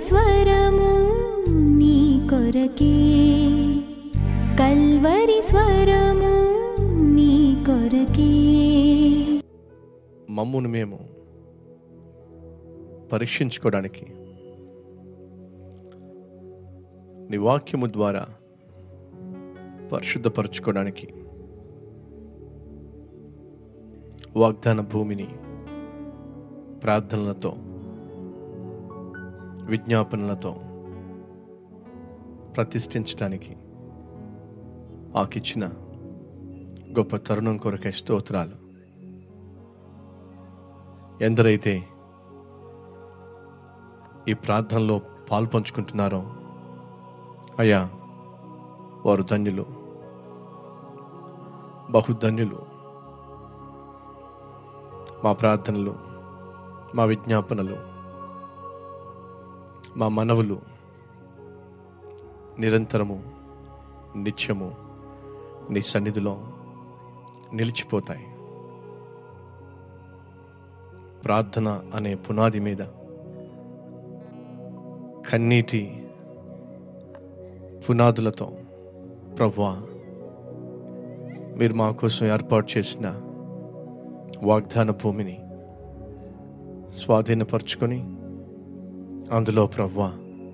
స్వరము నీ కొరకే కల్వరి స్వరము నీ కొరకే మమ్మును మేము పరీక్షించుకోవడానికి నీ వాక్యము ద్వారా పరిశుద్ధపరచుకోవడానికి వాగ్దాన భూమిని ప్రార్థనలతో విజ్ఞాపనలతో ప్రతిష్ఠించడానికి ఆకిచ్చిన గొప్ప తరుణం కొరకే స్తోత్రాలు ఎందరైతే ఈ ప్రార్థనలో పాల్పంచుకుంటున్నారో అయ్యా వారు ధన్యులు బహుధన్యులు మా ప్రార్థనలు మా విజ్ఞాపనలు మా మనవులు నిరంతరము నిత్యము నీ సన్నిధిలో నిలిచిపోతాయి ప్రార్థన అనే పునాది మీద కన్నీటి పునాదులతో ప్రభువా మీరు మా కోసం ఏర్పాటు చేసిన వాగ్దాన భూమిని స్వాధీనపరుచుకొని అందులో ప్రభువా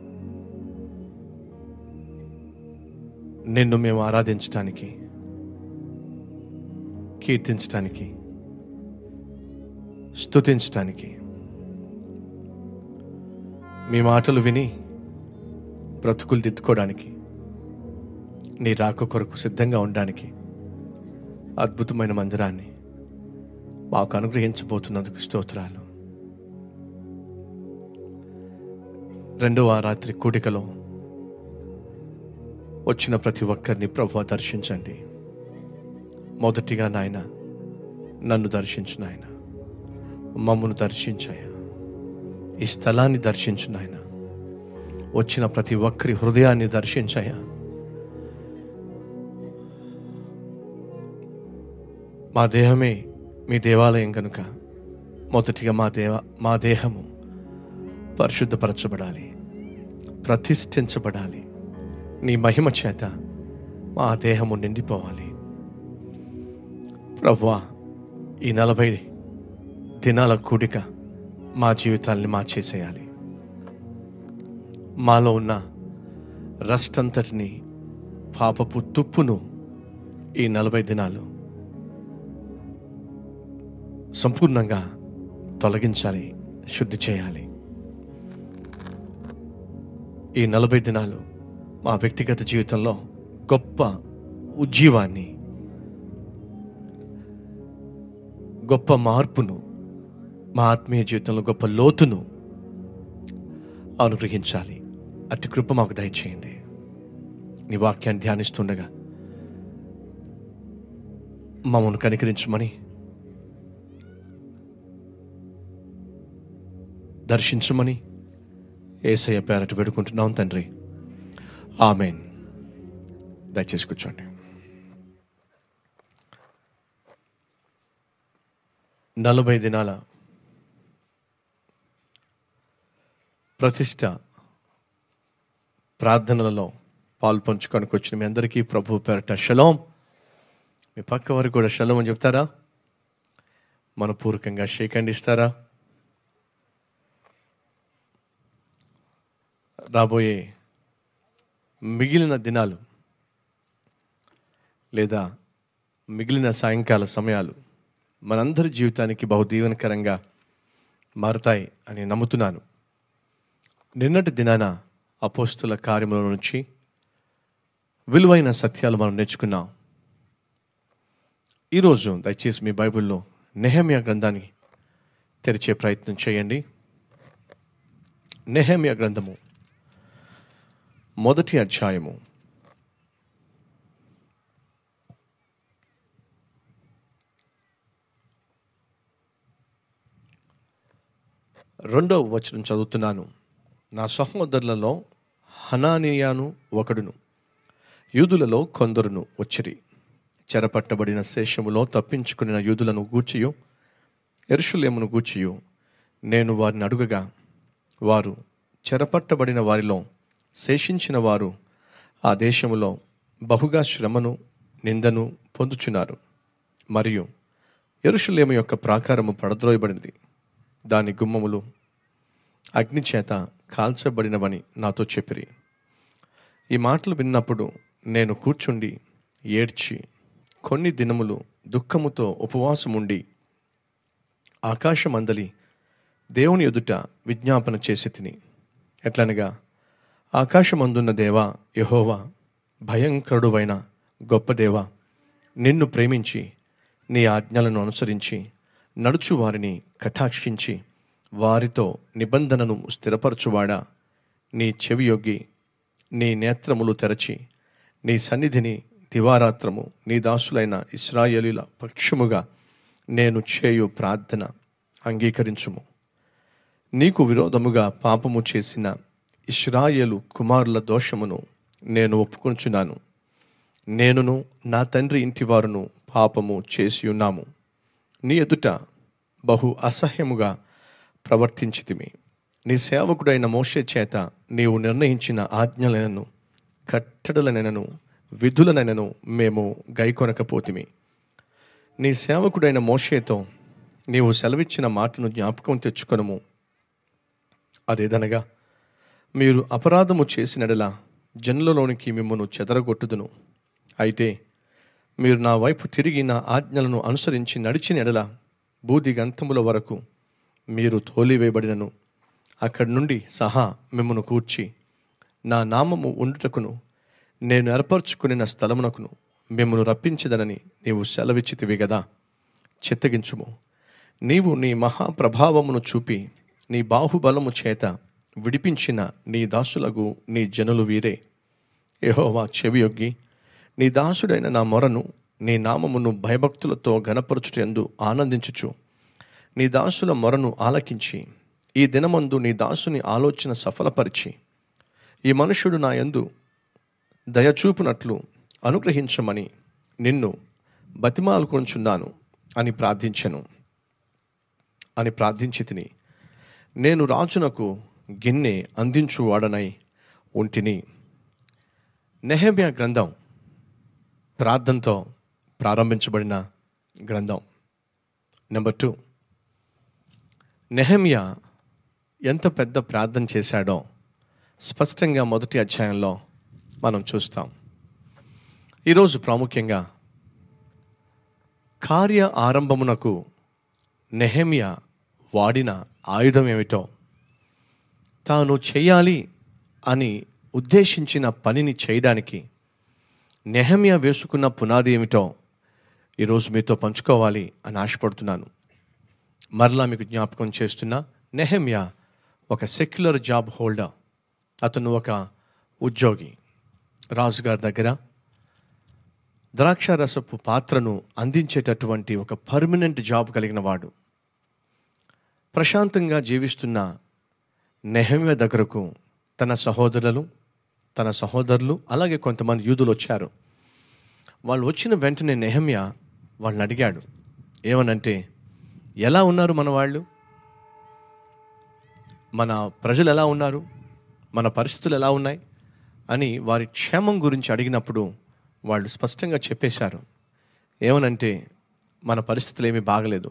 నిన్ను మేము ఆరాధించడానికి కీర్తించడానికి స్తుతించడానికి మీ మాటలు విని బ్రతుకులు దిద్దుకోవడానికి నీ రాక కొరకు సిద్ధంగా ఉండడానికి అద్భుతమైన మందిరాన్ని మాకు అనుగ్రహించబోతున్నందుకు స్తోత్రాలు రెండవ రాత్రి కూడికలో వచ్చిన ప్రతి ఒక్కరిని ప్రభు దర్శించండి మొదటిగా నాయన నన్ను దర్శించు నాయన మమ్మను దర్శించాయా ఈ స్థలాన్ని దర్శించు నాయన వచ్చిన ప్రతి ఒక్కరి హృదయాన్ని దర్శించాయా మా దేహమే మీ దేవాలయం కనుక మొదటిగా మా దేవ మా దేహము పరిశుద్ధపరచబడాలి ప్రతిష్ఠించబడాలి నీ మహిమ చేత మా దేహము నిండిపోవాలి ప్రభువా ఈ నలభై దినాల కూడిక మా జీవితాల్ని మార్చేసేయాలి మాలో ఉన్న రస్టంతటిని పాపపు తుప్పును ఈ నలభై దినాలు సంపూర్ణంగా తొలగించాలి శుద్ధి చేయాలి ఈ నలభై దినాలు మా వ్యక్తిగత జీవితంలో గొప్ప ఉజ్జీవాన్ని గొప్ప మార్పును మా ఆత్మీయ జీవితంలో గొప్ప లోతును అనుగ్రహించాలి అట్టి కృప మాకు దయచేయండి నీ వాక్యాన్ని ధ్యానిస్తుండగా మమ్మల్ని కనికరించమని దర్శించమని ఏసయ్య పేరట వేడుకుంటున్నాం తండ్రి ఆమెన్ దయచేసి కూర్చోండి నలభై దినాల ప్రతిష్ట ప్రార్థనలలో పాలు పంచుకోడానికి వచ్చిన మీ అందరికీ ప్రభు పేరట షలోం మీ పక్క వారికి కూడా షలోం అని చెప్తారా మనపూర్వకంగా షేక్ హ్యాండ్ ఇస్తారా రాబోయే మిగిలిన దినాలు లేదా మిగిలిన సాయంకాల సమయాలు మనందరి జీవితానికి బహుదీవనకరంగా మారుతాయి అని నమ్ముతున్నాను నిన్నటి దినాన అపోస్తుల కార్యముల నుంచి విలువైన సత్యాలు మనం నేర్చుకున్నాం ఈరోజు దయచేసి మీ బైబిల్లో నెహమియా గ్రంథాన్ని తెరిచే ప్రయత్నం చేయండి నెహమియా గ్రంథము మొదటి అధ్యాయము రెండవ వచనం చదువుతున్నాను నా సహోదరులలో హనానియాను ఒకడును యూదులలో కొందరును వచ్చిరి చెరపట్టబడిన శేషములో తప్పించుకున్న యూదులను గూర్చియు ఎరుషులేమును గూర్చియు నేను వారిని అడుగగా వారు చెరపట్టబడిన వారిలో శేషించిన వారు ఆ దేశములో బహుగా శ్రమను నిందను పొందుచున్నారు మరియు ఎరుషులేము యొక్క ప్రాకారము పడద్రోయబడింది దాని గుమ్మములు అగ్ని చేత కాల్చబడినవని నాతో చెప్పిరి ఈ మాటలు విన్నప్పుడు నేను కూర్చుండి ఏడ్చి కొన్ని దినములు దుఃఖముతో ఉపవాసముండి ఆకాశమందలి దేవుని ఎదుట విజ్ఞాపన చేసి తిని ఎట్లనగా ఆకాశమందున్న దేవా యహోవా భయంకరుడువైన గొప్ప దేవా నిన్ను ప్రేమించి నీ ఆజ్ఞలను అనుసరించి నడుచు వారిని కటాక్షించి వారితో నిబంధనను స్థిరపరచువాడా నీ చెవియొగ్గి నీ నేత్రములు తెరచి నీ సన్నిధిని దివారాత్రము నీ దాసులైన ఇస్రాయేలీల పక్షముగా నేను చేయు ప్రార్థన అంగీకరించుము నీకు విరోధముగా పాపము చేసిన ఇస్రాయేలు కుమారుల దోషమును నేను ఒప్పుకొంచున్నాను నేనును నా తండ్రి ఇంటివారును పాపము చేసి ఉన్నాము నీ ఎదుట బహు అసహ్యముగా ప్రవర్తించితిమి నీ సేవకుడైన మోషే చేత నీవు నిర్ణయించిన ఆజ్ఞలనను కట్టడలనను విధులనను మేము గైకొనకపోతిమి నీ సేవకుడైన మోషేతో నీవు సెలవిచ్చిన మాటను జ్ఞాపకం తెచ్చుకొనము అదేదనగా మీరు అపరాధము చేసినడలా జనులలోనికి మిమ్మను చెదరగొట్టుదును అయితే మీరు నా వైపు తిరిగి నా ఆజ్ఞలను అనుసరించి నడిచిన ఎడల బూది గంతముల వరకు మీరు తోలివేయబడినను అక్కడి నుండి సహా మిమ్మను కూర్చి నా నామము ఉండుటకును నేను ఏర్పరచుకుని స్థలమునకును మిమ్మను రప్పించదనని నీవు సెలవిచ్చితివి గదా చిత్తగించుము నీవు నీ మహాప్రభావమును చూపి నీ బాహుబలము చేత విడిపించిన నీ దాసులకు నీ జనులు వీరే యెహోవా చెవియొగ్గి నీ దాసుడైన నా మొరను నీ నామమును భయభక్తులతో గణపరచుటందు ఆనందించుచు నీ దాసుల మొరను ఆలకించి ఈ దినమందు నీ దాసుని ఆలోచన సఫలపరిచి ఈ మనుష్యుడు నా యందు దయచూపునట్లు అనుగ్రహించమని నిన్ను బతిమాలుకొంచున్నాను అని ప్రార్థించెను అని ప్రార్థించి తిని నేను రాజునకు గిన్నె అందించువాడనై ఉంటిని నెహమ్యా గ్రంథం ప్రార్థనతో ప్రారంభించబడిన గ్రంథం నెంబర్ టూ నెహమ్యా ఎంత పెద్ద ప్రార్థన చేశాడో స్పష్టంగా మొదటి అధ్యాయంలో మనం చూస్తాం ఈరోజు ప్రాముఖ్యంగా కార్య ఆరంభమునకు నెహమ్యా వాడిన ఆయుధం ఏమిటో తాను చేయాలి అని ఉద్దేశించిన పనిని చేయడానికి నెహమ్యా వేసుకున్న పునాది ఏమిటో ఈరోజు మీతో పంచుకోవాలి అని ఆశపడుతున్నాను మరలా మీకు జ్ఞాపకం చేస్తున్నా నెహమ్యా ఒక సెక్యులర్ జాబ్ హోల్డర్ అతను ఒక ఉద్యోగి రాజుగారి దగ్గర ద్రాక్షారసపు పాత్రను అందించేటటువంటి ఒక పర్మనెంట్ జాబ్ కలిగిన వాడు ప్రశాంతంగా జీవిస్తున్న నెహమ్య దగ్గరకు తన సహోదరులు తన సహోదరులు అలాగే కొంతమంది యూదులు వచ్చారు వాళ్ళు వచ్చిన వెంటనే నెహమ్య వాళ్ళని అడిగాడు ఏమనంటే ఎలా ఉన్నారు మన వాళ్ళు మన ప్రజలు ఎలా ఉన్నారు మన పరిస్థితులు ఎలా ఉన్నాయి అని వారి క్షేమం గురించి అడిగినప్పుడు వాళ్ళు స్పష్టంగా చెప్పేశారు ఏమనంటే మన పరిస్థితులు ఏమీ బాగలేదు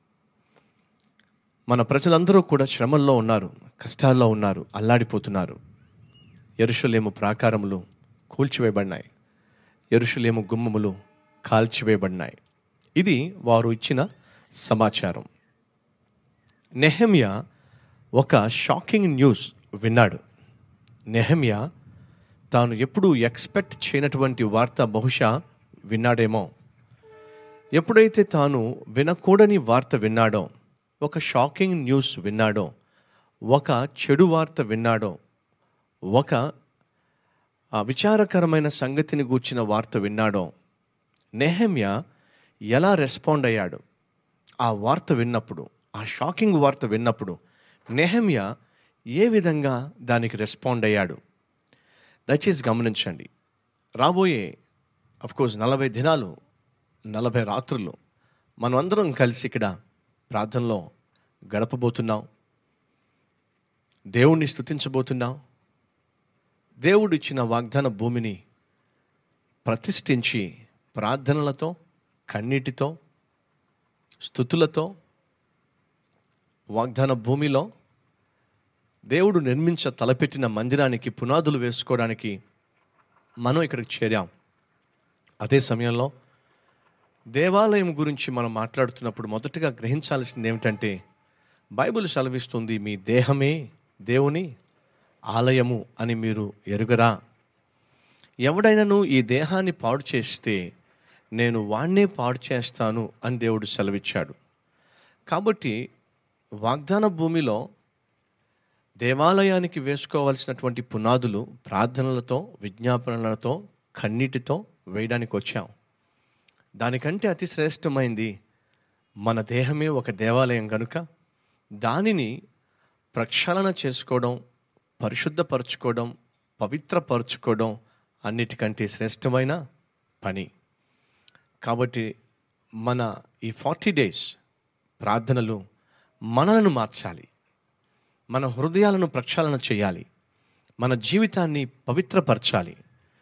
మన ప్రజలందరూ కూడా శ్రమల్లో ఉన్నారు కష్టాల్లో ఉన్నారు అల్లాడిపోతున్నారు ఎరుషలేము ప్రాకారములు కూల్చివేయబడినాయి ఎరుషలేము గుమ్మములు కాల్చివేయబడినాయి ఇది వారు ఇచ్చిన సమాచారం నెహమ్యా ఒక షాకింగ్ న్యూస్ విన్నాడు నెహమ్యా తాను ఎప్పుడూ ఎక్స్పెక్ట్ చేయనటువంటి వార్త బహుశా విన్నాడేమో ఎప్పుడైతే తాను వినకూడని వార్త విన్నాడో ఒక షాకింగ్ న్యూస్ విన్నాడో ఒక చెడు వార్త విన్నాడో ఒక ఆ విచారకరమైన సంగతిని గూర్చిన వార్త విన్నాడో నెహమ్యా ఎలా రెస్పాండ్ అయ్యాడు ఆ వార్త విన్నప్పుడు ఆ షాకింగ్ వార్త విన్నప్పుడు నెహమ్యా ఏ విధంగా దానికి రెస్పాండ్ అయ్యాడు దయచేసి గమనించండి రాబోయే కోర్స్ నలభై దినాలు నలభై రాత్రులు మనం అందరం కలిసి ఇక్కడ ప్రార్థనలో గడపబోతున్నాం దేవుణ్ణి స్తుతించబోతున్నావు దేవుడు ఇచ్చిన వాగ్దాన భూమిని ప్రతిష్ఠించి ప్రార్థనలతో కన్నీటితో స్థుతులతో వాగ్దాన భూమిలో దేవుడు నిర్మించ తలపెట్టిన మందిరానికి పునాదులు వేసుకోవడానికి మనం ఇక్కడికి చేరాం అదే సమయంలో దేవాలయం గురించి మనం మాట్లాడుతున్నప్పుడు మొదటగా గ్రహించాల్సింది ఏమిటంటే బైబిల్ సెలవిస్తుంది మీ దేహమే దేవుని ఆలయము అని మీరు ఎరుగరా ఎవడైనాను ఈ దేహాన్ని పాడు చేస్తే నేను వాణ్ణే పాడు చేస్తాను అని దేవుడు సెలవిచ్చాడు కాబట్టి వాగ్దాన భూమిలో దేవాలయానికి వేసుకోవాల్సినటువంటి పునాదులు ప్రార్థనలతో విజ్ఞాపనలతో కన్నీటితో వేయడానికి వచ్చాం దానికంటే అతి శ్రేష్టమైంది మన దేహమే ఒక దేవాలయం కనుక దానిని ప్రక్షాళన చేసుకోవడం పరిశుద్ధపరచుకోవడం పవిత్రపరచుకోవడం అన్నిటికంటే శ్రేష్టమైన పని కాబట్టి మన ఈ ఫార్టీ డేస్ ప్రార్థనలు మనలను మార్చాలి మన హృదయాలను ప్రక్షాళన చేయాలి మన జీవితాన్ని పవిత్రపరచాలి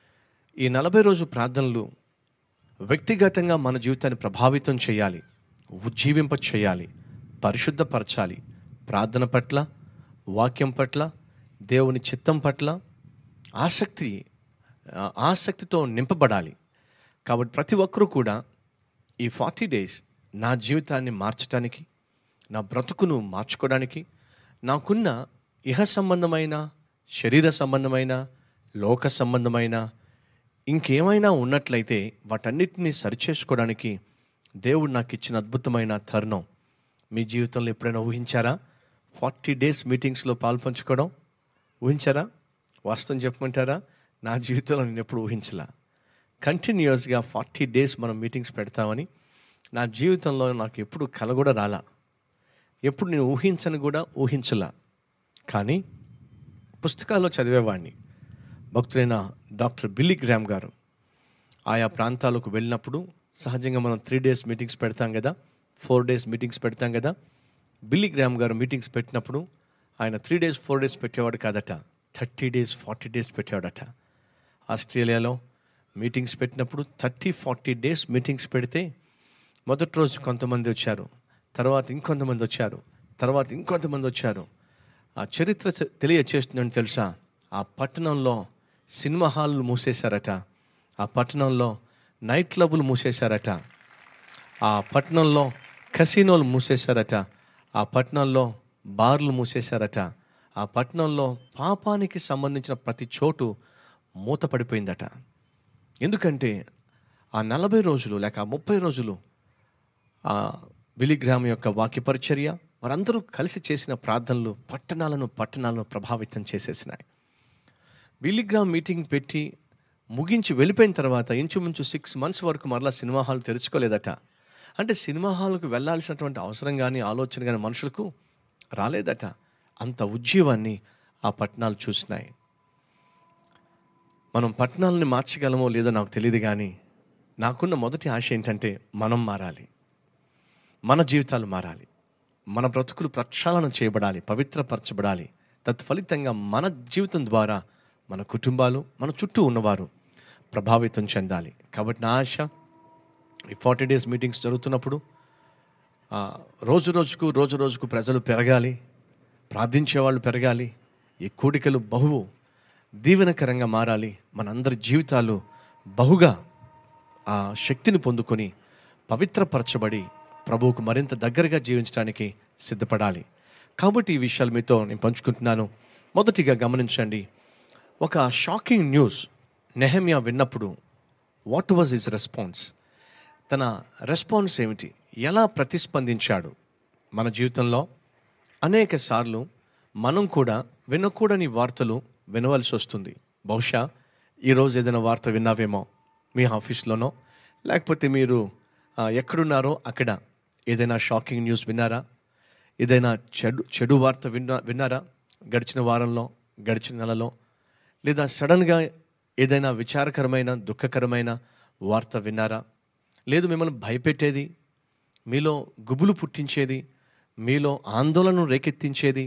ఈ నలభై రోజు ప్రార్థనలు వ్యక్తిగతంగా మన జీవితాన్ని ప్రభావితం చేయాలి ఉజ్జీవింప చేయాలి పరిశుద్ధపరచాలి ప్రార్థన పట్ల వాక్యం పట్ల దేవుని చిత్తం పట్ల ఆసక్తి ఆ, ఆసక్తితో నింపబడాలి కాబట్టి ప్రతి ఒక్కరూ కూడా ఈ ఫార్టీ డేస్ నా జీవితాన్ని మార్చడానికి నా బ్రతుకును మార్చుకోవడానికి నాకున్న ఇహ సంబంధమైన శరీర సంబంధమైన లోక సంబంధమైన ఇంకేమైనా ఉన్నట్లయితే వాటన్నిటిని సరిచేసుకోవడానికి దేవుడు నాకు ఇచ్చిన అద్భుతమైన తరుణం మీ జీవితంలో ఎప్పుడైనా ఊహించారా ఫార్టీ డేస్ మీటింగ్స్లో పాల్పంచుకోవడం ఊహించారా వాస్తవం చెప్పమంటారా నా జీవితంలో నేను ఎప్పుడు ఊహించలా కంటిన్యూస్గా ఫార్టీ డేస్ మనం మీటింగ్స్ పెడతామని నా జీవితంలో నాకు ఎప్పుడు కల కూడా రాలా ఎప్పుడు నేను ఊహించను కూడా ఊహించలా కానీ పుస్తకాల్లో చదివేవాడిని భక్తుడైన డాక్టర్ బిల్లీ గ్రామ్ గారు ఆయా ప్రాంతాలకు వెళ్ళినప్పుడు సహజంగా మనం త్రీ డేస్ మీటింగ్స్ పెడతాం కదా ఫోర్ డేస్ మీటింగ్స్ పెడతాం కదా బిల్లీ గ్రామ్ గారు మీటింగ్స్ పెట్టినప్పుడు ఆయన త్రీ డేస్ ఫోర్ డేస్ పెట్టేవాడు కాదట థర్టీ డేస్ ఫార్టీ డేస్ పెట్టేవాడట ఆస్ట్రేలియాలో మీటింగ్స్ పెట్టినప్పుడు థర్టీ ఫార్టీ డేస్ మీటింగ్స్ పెడితే మొదటి రోజు కొంతమంది వచ్చారు తర్వాత ఇంకొంతమంది వచ్చారు తర్వాత ఇంకొంతమంది వచ్చారు ఆ చరిత్ర చె- తెలియచేస్తుందని తెలుసా ఆ పట్టణంలో సినిమా హాళ్ళు మూసేశారట ఆ పట్టణంలో నైట్ క్లబ్లు మూసేశారట ఆ పట్టణంలో కసినోలు మూసేశారట ఆ పట్టణంలో బార్లు మూసేశారట ఆ పట్టణంలో పాపానికి సంబంధించిన ప్రతి చోటు మూతపడిపోయిందట ఎందుకంటే ఆ నలభై రోజులు లేక ఆ ముప్పై రోజులు ఆ బిలిగ్రామ్ యొక్క వాక్య పరిచర్య వారందరూ కలిసి చేసిన ప్రార్థనలు పట్టణాలను పట్టణాలను ప్రభావితం చేసేసినాయి బిలిగ్రామ్ మీటింగ్ పెట్టి ముగించి వెళ్ళిపోయిన తర్వాత ఇంచుమించు సిక్స్ మంత్స్ వరకు మరలా సినిమా హాల్ తెరుచుకోలేదట అంటే సినిమా హాల్కు వెళ్ళాల్సినటువంటి అవసరం కానీ ఆలోచన కానీ మనుషులకు రాలేదట అంత ఉజ్జీవాన్ని ఆ పట్టణాలు చూసినాయి మనం పట్టణాలని మార్చగలమో లేదో నాకు తెలియదు కానీ నాకున్న మొదటి ఆశ ఏంటంటే మనం మారాలి మన జీవితాలు మారాలి మన బ్రతుకులు ప్రక్షాళన చేయబడాలి పవిత్రపరచబడాలి తత్ఫలితంగా మన జీవితం ద్వారా మన కుటుంబాలు మన చుట్టూ ఉన్నవారు ప్రభావితం చెందాలి కాబట్టి నా ఆశ ఈ ఫార్టీ డేస్ మీటింగ్స్ జరుగుతున్నప్పుడు ఆ, రోజు రోజుకు రోజు రోజుకు ప్రజలు పెరగాలి ప్రార్థించే వాళ్ళు పెరగాలి ఈ కూడికలు బహు దీవెనకరంగా మారాలి మనందరి జీవితాలు బహుగా ఆ శక్తిని పొందుకొని పవిత్రపరచబడి ప్రభువుకు మరింత దగ్గరగా జీవించడానికి సిద్ధపడాలి కాబట్టి ఈ విషయాలు మీతో నేను పంచుకుంటున్నాను మొదటిగా గమనించండి ఒక షాకింగ్ న్యూస్ నెహమ్యా విన్నప్పుడు వాట్ వాజ్ హిజ్ రెస్పాన్స్ తన రెస్పాన్స్ ఏమిటి ఎలా ప్రతిస్పందించాడు మన జీవితంలో అనేక సార్లు మనం కూడా వినకూడని వార్తలు వినవలసి వస్తుంది బహుశా ఈరోజు ఏదైనా వార్త విన్నావేమో మీ ఆఫీస్లోనో లేకపోతే మీరు ఆ, ఎక్కడున్నారో అక్కడ ఏదైనా షాకింగ్ న్యూస్ విన్నారా ఏదైనా చెడు చెడు వార్త విన్నా విన్నారా గడిచిన వారంలో గడిచిన నెలలో లేదా సడన్గా ఏదైనా విచారకరమైన దుఃఖకరమైన వార్త విన్నారా లేదు మిమ్మల్ని భయపెట్టేది మీలో గుబులు పుట్టించేది మీలో ఆందోళనను రేకెత్తించేది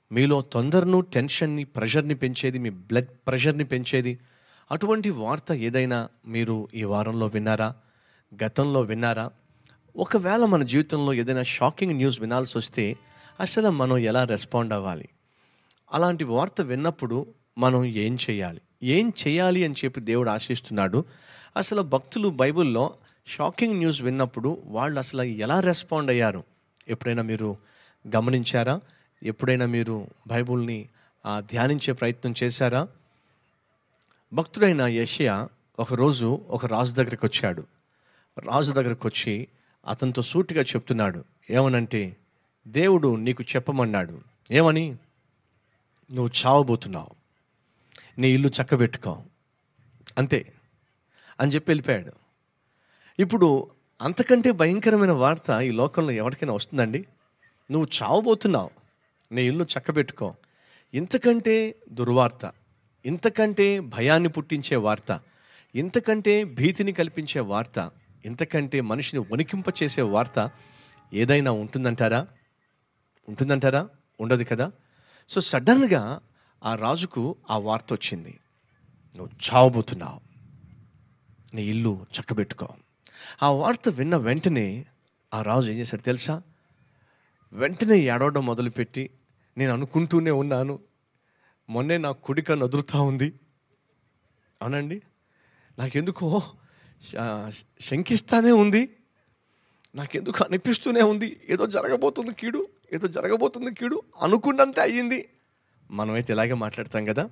మీలో తొందరను టెన్షన్ని ప్రెషర్ని పెంచేది మీ బ్లడ్ ప్రెషర్ని పెంచేది అటువంటి వార్త ఏదైనా మీరు ఈ వారంలో విన్నారా గతంలో విన్నారా ఒకవేళ మన జీవితంలో ఏదైనా షాకింగ్ న్యూస్ వినాల్సి వస్తే అసలు మనం ఎలా రెస్పాండ్ అవ్వాలి అలాంటి వార్త విన్నప్పుడు మనం ఏం చేయాలి ఏం చేయాలి అని చెప్పి దేవుడు ఆశిస్తున్నాడు అసలు భక్తులు బైబిల్లో షాకింగ్ న్యూస్ విన్నప్పుడు వాళ్ళు అసలు ఎలా రెస్పాండ్ అయ్యారు ఎప్పుడైనా మీరు గమనించారా ఎప్పుడైనా మీరు బైబిల్ని ఆ, ధ్యానించే ప్రయత్నం చేశారా భక్తుడైన యషయా ఒకరోజు ఒక రాజు దగ్గరికి వచ్చాడు రాజు దగ్గరికి వచ్చి అతనితో సూటిగా చెప్తున్నాడు ఏమనంటే దేవుడు నీకు చెప్పమన్నాడు ఏమని నువ్వు చావబోతున్నావు నీ ఇల్లు చక్కబెట్టుకో అంతే అని చెప్పి వెళ్ళిపోయాడు ఇప్పుడు అంతకంటే భయంకరమైన వార్త ఈ లోకంలో ఎవరికైనా వస్తుందండి నువ్వు చావబోతున్నావు నీ ఇల్లు చక్కబెట్టుకో ఇంతకంటే దుర్వార్త ఇంతకంటే భయాన్ని పుట్టించే వార్త ఇంతకంటే భీతిని కల్పించే వార్త ఇంతకంటే మనిషిని వణికింప చేసే వార్త ఏదైనా ఉంటుందంటారా ఉంటుందంటారా ఉండదు కదా సో సడన్గా ఆ రాజుకు ఆ వార్త వచ్చింది నువ్వు చావబోతున్నావు నీ ఇల్లు చక్కబెట్టుకో ఆ వార్త విన్న వెంటనే ఆ రాజు ఏం చేశాడు తెలుసా వెంటనే ఏడవడం మొదలుపెట్టి నేను అనుకుంటూనే ఉన్నాను మొన్నే నా కుడిక నదురుతా ఉంది అవునండి నాకెందుకో శ- శంకిస్తానే ఉంది నాకెందుకు అనిపిస్తూనే ఉంది ఏదో జరగబోతుంది కీడు ఏదో జరగబోతుంది కీడు అనుకున్నంతే అయ్యింది మనమైతే ఇలాగే మాట్లాడతాం కదా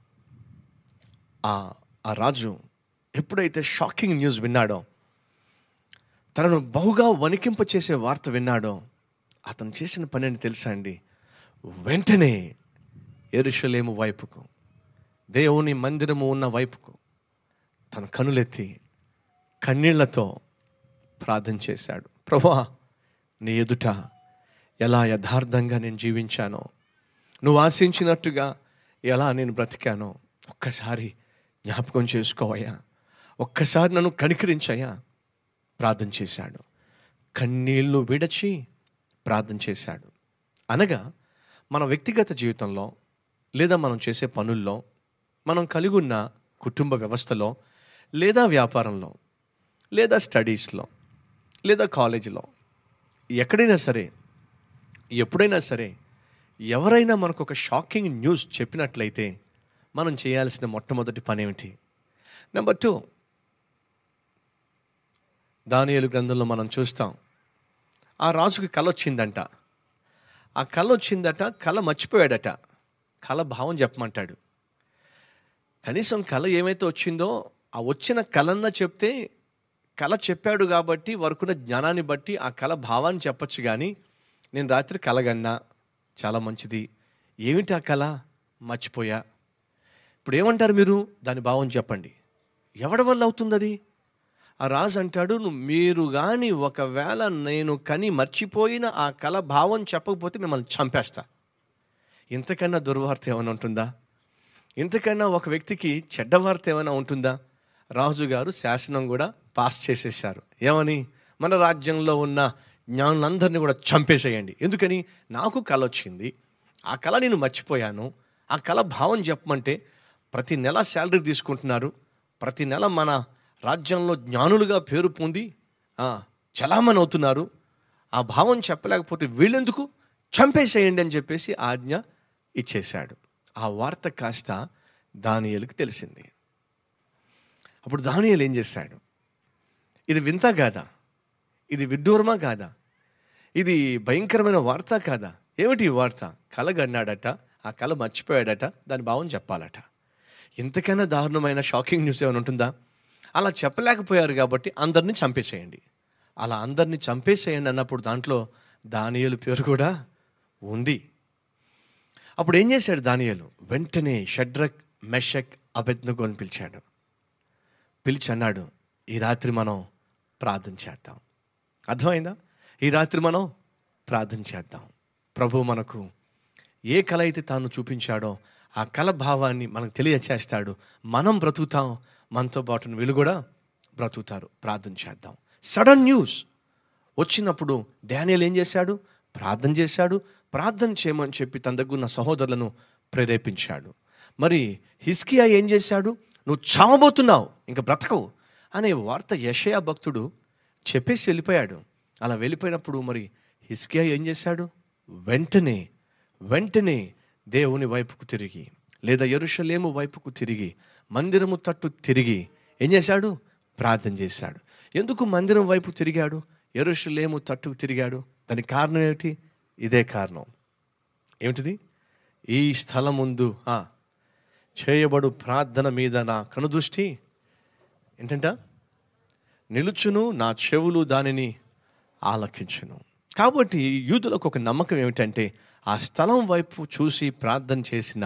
ఆ ఆ రాజు ఎప్పుడైతే షాకింగ్ న్యూస్ విన్నాడో తనను బహుగా వణికింప చేసే వార్త విన్నాడో అతను చేసిన పని అని తెలుసా అండి వెంటనే ఎరుషలేము వైపుకు దేవుని మందిరము ఉన్న వైపుకు తన కనులెత్తి కన్నీళ్లతో ప్రార్థన చేశాడు ప్రభా నీ ఎదుట ఎలా యథార్థంగా నేను జీవించానో నువ్వు ఆశించినట్టుగా ఎలా నేను బ్రతికానో ఒక్కసారి జ్ఞాపకం చేసుకోవయ్యా ఒక్కసారి నన్ను కనికరించయ్యా ప్రార్థన చేశాడు కన్నీళ్లు విడచి ప్రార్థన చేశాడు అనగా మన వ్యక్తిగత జీవితంలో లేదా మనం చేసే పనుల్లో మనం కలిగి ఉన్న కుటుంబ వ్యవస్థలో లేదా వ్యాపారంలో లేదా స్టడీస్లో లేదా కాలేజీలో ఎక్కడైనా సరే ఎప్పుడైనా సరే ఎవరైనా మనకు ఒక షాకింగ్ న్యూస్ చెప్పినట్లయితే మనం చేయాల్సిన మొట్టమొదటి పని ఏమిటి నెంబర్ టూ దానియేలు గ్రంథంలో మనం చూస్తాం ఆ రాజుకి కళ వచ్చిందంట ఆ కళ వచ్చిందట కళ మర్చిపోయాడట కళ భావం చెప్పమంటాడు కనీసం కళ ఏమైతే వచ్చిందో ఆ వచ్చిన కళన్న చెప్తే కళ చెప్పాడు కాబట్టి వరకున్న జ్ఞానాన్ని బట్టి ఆ కళ భావాన్ని చెప్పొచ్చు కానీ నేను రాత్రి కలగన్నా చాలా మంచిది ఏమిటి ఆ కళ మర్చిపోయా ఇప్పుడు ఏమంటారు మీరు దాని భావం చెప్పండి ఎవడి వల్ల అవుతుంది అది ఆ రాజు అంటాడు "నువ్వు మీరు కానీ ఒకవేళ నేను కని మర్చిపోయిన ఆ కళ భావం చెప్పకపోతే మిమ్మల్ని చంపేస్తా ఇంతకన్నా దుర్వార్త ఏమైనా ఉంటుందా ఇంతకన్నా ఒక వ్యక్తికి చెడ్డ వార్త ఏమైనా ఉంటుందా రాజు గారు శాసనం కూడా పాస్ చేసేసారు ఏమని మన రాజ్యంలో ఉన్న జ్ఞానులందరినీ కూడా చంపేసేయండి ఎందుకని నాకు కళ వచ్చింది ఆ కళ నేను మర్చిపోయాను ఆ కళ భావం చెప్పమంటే ప్రతి నెల శాలరీ తీసుకుంటున్నారు ప్రతి నెల మన రాజ్యంలో జ్ఞానులుగా పేరు పొంది ఆ, చలామణి అవుతున్నారు ఆ భావం చెప్పలేకపోతే వీళ్ళెందుకు చంపేసేయండి అని చెప్పేసి ఆజ్ఞ ఇచ్చేశాడు ఆ వార్త కాస్త దానియేలుకి తెలిసింది అప్పుడు దానియేలు ఏం చేశాడు ఇది వింత కాదా ఇది విడ్డూరమా కాదా ఇది భయంకరమైన వార్త కాదా ఏమిటి ఈ వార్త కళ గన్నాడట ఆ కళ మర్చిపోయాడట దాని భావం చెప్పాలట ఇంతకైనా దారుణమైన షాకింగ్ న్యూస్ ఏమైనా ఉంటుందా అలా చెప్పలేకపోయారు కాబట్టి అందరినీ చంపేసేయండి అలా అందరినీ చంపేసేయండి అన్నప్పుడు దాంట్లో దానియేలు పేరు కూడా ఉంది అప్పుడు ఏం చేశాడు దానియేలు వెంటనే షడ్రక్ మెషక్ అబెద్నగు అని పిలిచాడు పిలిచి అన్నాడు ఈ రాత్రి మనం ప్రార్థన చేద్దాం అర్థమైందా ఈ రాత్రి మనం ప్రార్థన చేద్దాం ప్రభు మనకు ఏ కళ అయితే తాను చూపించాడో ఆ కళ భావాన్ని మనకు తెలియచేస్తాడు మనం బ్రతుకుతాం మనతో పాటు వీళ్ళు కూడా బ్రతుకుతారు ప్రార్థన చేద్దాం సడన్ న్యూస్ వచ్చినప్పుడు డానియల్ ఏం చేశాడు ప్రార్థన చేశాడు ప్రార్థన చేయమని చెప్పి తన దగ్గర ఉన్న సహోదరులను ప్రేరేపించాడు మరి హిస్కియా ఏం చేశాడు నువ్వు చావబోతున్నావు ఇంకా బ్రతకవు అనే వార్త యషయా భక్తుడు చెప్పేసి వెళ్ళిపోయాడు అలా వెళ్ళిపోయినప్పుడు మరి హిస్కియా ఏం చేశాడు వెంటనే వెంటనే దేవుని వైపుకు తిరిగి లేదా ఎరుషలేము వైపుకు తిరిగి మందిరము తట్టు తిరిగి ఏం చేశాడు ప్రార్థన చేశాడు ఎందుకు మందిరం వైపు తిరిగాడు ఎరుషలేము తట్టుకు తిరిగాడు దానికి కారణం ఏమిటి ఇదే కారణం ఏమిటిది ఈ స్థలం ముందు ఆ, చేయబడు ప్రార్థన మీద నా కనుదృష్టి ఏంటంట నిలుచును నా చెవులు దానిని ఆలకించును కాబట్టి యూదులకు ఒక నమ్మకం ఏమిటంటే ఆ స్థలం వైపు చూసి ప్రార్థన చేసిన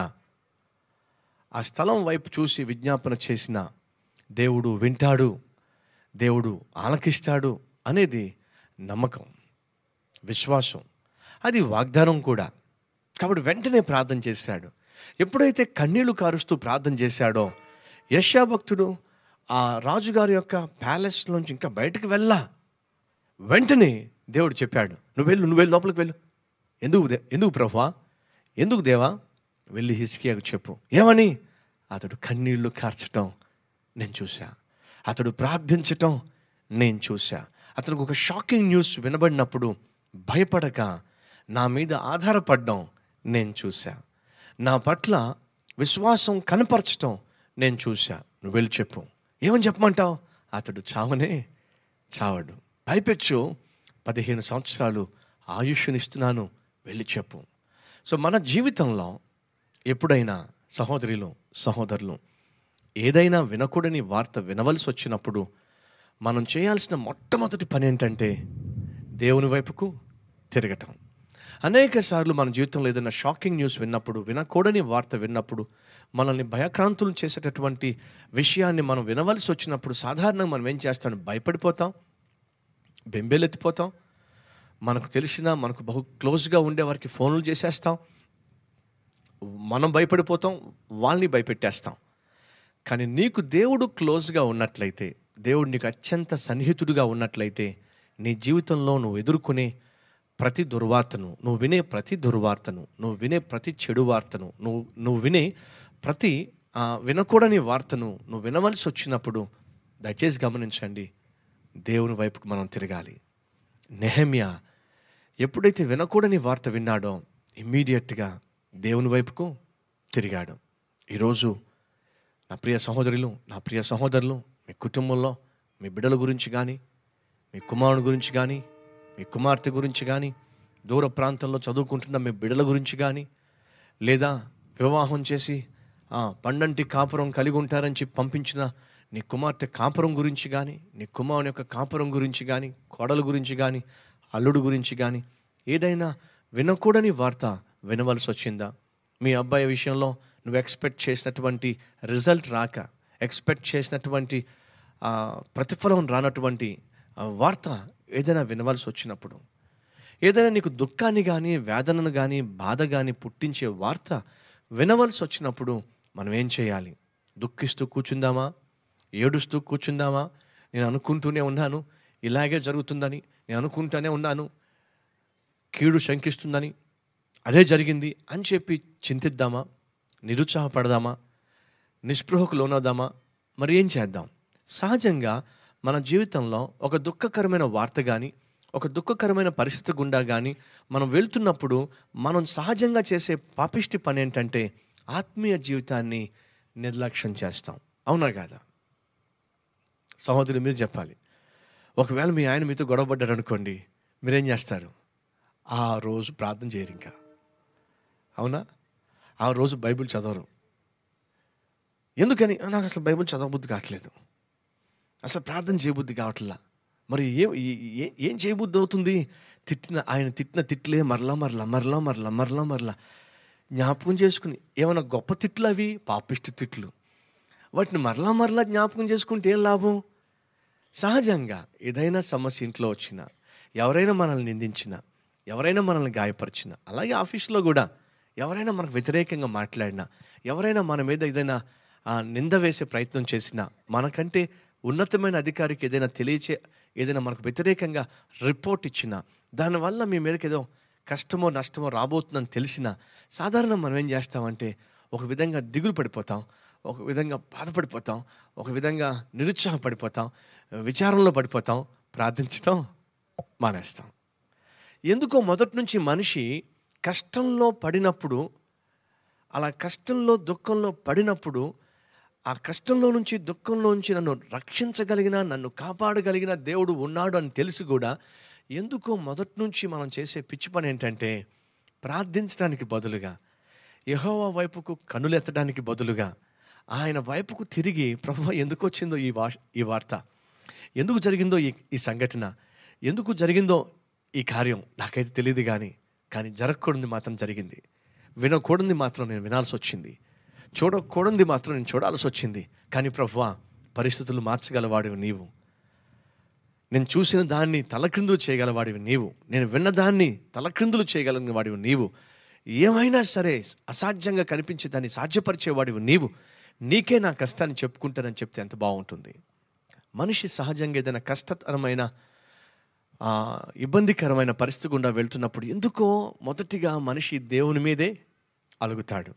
ఆ స్థలం వైపు చూసి విజ్ఞాపన చేసిన దేవుడు వింటాడు దేవుడు ఆలకిస్తాడు అనేది నమ్మకం విశ్వాసం అది వాగ్దానం కూడా కాబట్టి వెంటనే ప్రార్థన చేశాడు ఎప్పుడైతే కన్నీళ్లు కారుస్తూ ప్రార్థన చేశాడో యశ్యా భక్తుడు ఆ రాజుగారి యొక్క ప్యాలెస్ నుంచి ఇంకా బయటకు వెళ్ళా వెంటనే దేవుడు చెప్పాడు నువ్వు వెళ్ళు నువ్వు వెళ్ళి లోపలికి వెళ్ళు ఎందుకు దే- ఎందుకు ప్రభా ఎందుకు దేవా వెళ్ళి హిస్కియాకు చెప్పు ఏమని అతడు కన్నీళ్లు కార్చటం నేను చూసా అతడు ప్రార్థించటం నేను చూసా అతనికి ఒక షాకింగ్ న్యూస్ వినబడినప్పుడు భయపడక నా మీద ఆధారపడడం నేను చూసా నా పట్ల విశ్వాసం కనపరచటం నేను చూసా నువ్వు వెళ్ళి చెప్పు ఏమని చెప్పమంటావు అతడు చావనే చావడు పైపెచ్చు పదిహేను సంవత్సరాలు ఆయుష్నిస్తున్నాను వెళ్ళి చెప్పు సో మన జీవితంలో ఎప్పుడైనా సహోదరులు సహోదరులు ఏదైనా వినకూడని వార్త వినవలసి వచ్చినప్పుడు మనం చేయాల్సిన మొట్టమొదటి పని ఏంటంటే దేవుని వైపుకు తిరగటం అనేక సార్లు మన జీవితంలో ఏదైనా షాకింగ్ న్యూస్ విన్నప్పుడు వినకూడని వార్త విన్నప్పుడు మనల్ని భయక్రాంతులు చేసేటటువంటి విషయాన్ని మనం వినవలసి వచ్చినప్పుడు సాధారణంగా మనం ఏం చేస్తాం భయపడిపోతాం బెంబేలెత్తిపోతాం మనకు తెలిసిన మనకు బహు క్లోజ్గా ఉండే వారికి ఫోన్లు చేసేస్తాం మనం భయపడిపోతాం వాళ్ళని భయపెట్టేస్తాం కానీ నీకు దేవుడు క్లోజ్గా ఉన్నట్లయితే దేవుడు నీకు అత్యంత సన్నిహితుడిగా ఉన్నట్లయితే నీ జీవితంలో నువ్వు ఎదుర్కొనే ప్రతి దుర్వార్తను నువ్వు వినే ప్రతి దుర్వార్తను నువ్వు వినే ప్రతి చెడు వార్తను నువ్వు నువ్వు వినే ప్రతి ఆ, వినకూడని వార్తను నువ్వు వినవలసి వచ్చినప్పుడు దయచేసి గమనించండి దేవుని వైపుకు మనం తిరగాలి నెహమ్యా ఎప్పుడైతే వినకూడని వార్త విన్నాడో ఇమ్మీడియట్గా దేవుని వైపుకు తిరిగాడు ఈరోజు నా ప్రియ సహోదరులు నా ప్రియ సహోదరులు మీ కుటుంబంలో మీ బిడ్డల గురించి కానీ మీ కుమారుని గురించి కానీ మీ కుమార్తె గురించి కానీ దూర ప్రాంతంలో చదువుకుంటున్న మీ బిడ్డల గురించి కానీ లేదా వివాహం చేసి ఆ, పండంటి కాపురం కలిగి ఉంటారని చెప్పి పంపించిన నీ కుమార్తె కాపురం గురించి కానీ నీ కుమారుని యొక్క కాపురం గురించి కానీ కోడల గురించి కానీ అల్లుడు గురించి కానీ ఏదైనా వినకూడని వార్త వినవలసి వచ్చిందా మీ అబ్బాయి విషయంలో నువ్వు ఎక్స్పెక్ట్ చేసినటువంటి రిజల్ట్ రాక ఎక్స్పెక్ట్ చేసినటువంటి ఆ, ప్రతిఫలం రానటువంటి ఆ, వార్త ఏదైనా వినవలసి వచ్చినప్పుడు ఏదైనా నీకు దుఃఖాన్ని కానీ వేదనను కానీ బాధ కానీ పుట్టించే వార్త వినవలసి వచ్చినప్పుడు మనం ఏం చేయాలి దుఃఖిస్తూ కూర్చుందామా ఏడుస్తూ కూర్చుందామా నేను అనుకుంటూనే ఉన్నాను ఇలాగే జరుగుతుందని నేను అనుకుంటూనే ఉన్నాను కీడు శంకిస్తుందని అదే జరిగింది అని చెప్పి చింతిద్దామా నిరుత్సాహపడదామా నిస్పృహకు లోనవుదామా మరి ఏం చేద్దాం సహజంగా మన జీవితంలో ఒక దుఃఖకరమైన వార్త కానీ ఒక దుఃఖకరమైన పరిస్థితి గుండా కానీ మనం వెళ్తున్నప్పుడు మనం సహజంగా చేసే పాపిష్టి పని ఏంటంటే ఆత్మీయ జీవితాన్ని నిర్లక్ష్యం చేస్తాం అవునా కాదా సహోదరులు మీరు చెప్పాలి ఒకవేళ మీ ఆయన మీతో గొడవపడ్డారు అనుకోండి మీరేం చేస్తారు ఆ రోజు ప్రార్థన చేయరు ఇంకా అవునా ఆ రోజు బైబిల్ చదవరు ఎందుకని నాకు అసలు బైబిల్ చదవబుద్ధి కావట్లేదు అసలు ప్రార్థన చేయబుద్ధి కావట్లా మరి ఏ ఏ- ఏ- ఏం చేయబుద్ధి అవుతుంది తిట్టిన ఆయన తిట్టిన తిట్లే మరలా మరలా మరలా మరలా మరలా మరలా జ్ఞాపకం చేసుకుని ఏమైనా గొప్ప తిట్లు అవి పాపిష్టి తిట్లు వాటిని మరలా మరలా జ్ఞాపకం చేసుకుంటే ఏం లాభం సహజంగా ఏదైనా సమస్య ఇంట్లో వచ్చినా ఎవరైనా మనల్ని నిందించినా ఎవరైనా మనల్ని గాయపరిచినా అలాగే ఆఫీస్లో కూడా ఎవరైనా మనకు వ్యతిరేకంగా మాట్లాడినా ఎవరైనా మన మీద ఏదైనా ఆ, నింద వేసే ప్రయత్నం చేసినా మనకంటే ఉన్నతమైన అధికారికి ఏదైనా తెలియచే ఏదైనా మనకు వ్యతిరేకంగా రిపోర్ట్ ఇచ్చినా దానివల్ల మీ మీదకి ఏదో కష్టమో నష్టమో రాబోతుందని తెలిసిన సాధారణ మనం ఏం చేస్తామంటే ఒక విధంగా దిగులు పడిపోతాం ఒక విధంగా బాధపడిపోతాం ఒక విధంగా నిరుత్సాహపడిపోతాం విచారంలో పడిపోతాం ప్రార్థించటం మానేస్తాం ఎందుకో మొదటి నుంచి మనిషి కష్టంలో పడినప్పుడు అలా కష్టంలో దుఃఖంలో పడినప్పుడు ఆ కష్టంలో నుంచి దుఃఖంలో నుంచి నన్ను రక్షించగలిగిన నన్ను కాపాడగలిగిన దేవుడు ఉన్నాడు అని తెలిసి కూడా ఎందుకో మొదటి నుంచి మనం చేసే పిచ్చి పని ఏంటంటే ప్రార్థించడానికి బదులుగా యెహోవా వైపుకు కనులెత్తడానికి బదులుగా ఆయన వైపుకు తిరిగి ప్రభు ఎందుకు వచ్చిందో ఈ వా ఈ వార్త ఎందుకు జరిగిందో ఈ ఈ సంఘటన ఎందుకు జరిగిందో ఈ కార్యం నాకైతే తెలియదు కానీ కానీ జరగకూడదు మాత్రం జరిగింది వినకూడదు మాత్రం నేను వినాల్సి వచ్చింది చూడకూడదు మాత్రం నేను చూడాల్సి వచ్చింది కానీ ప్రభువా పరిస్థితులు మార్చగలవాడివి నీవు నేను చూసిన దాన్ని తలక్రిందులు చేయగలవాడివి నీవు నేను విన్న దాన్ని తలక్రిందులు చేయగలిగిన వాడివి నీవు ఏమైనా సరే అసాధ్యంగా కనిపించే దాన్ని సాధ్యపరిచేవాడివి నీవు నీకే నా కష్టాన్ని చెప్పుకుంటానని చెప్తే ఎంత బాగుంటుంది మనిషి సహజంగా ఏదైనా కష్టతరమైన ఆ, ఇబ్బందికరమైన పరిస్థితి గుండా వెళ్తున్నప్పుడు ఎందుకో మొదటిగా మనిషి దేవుని మీదే అలుగుతాడు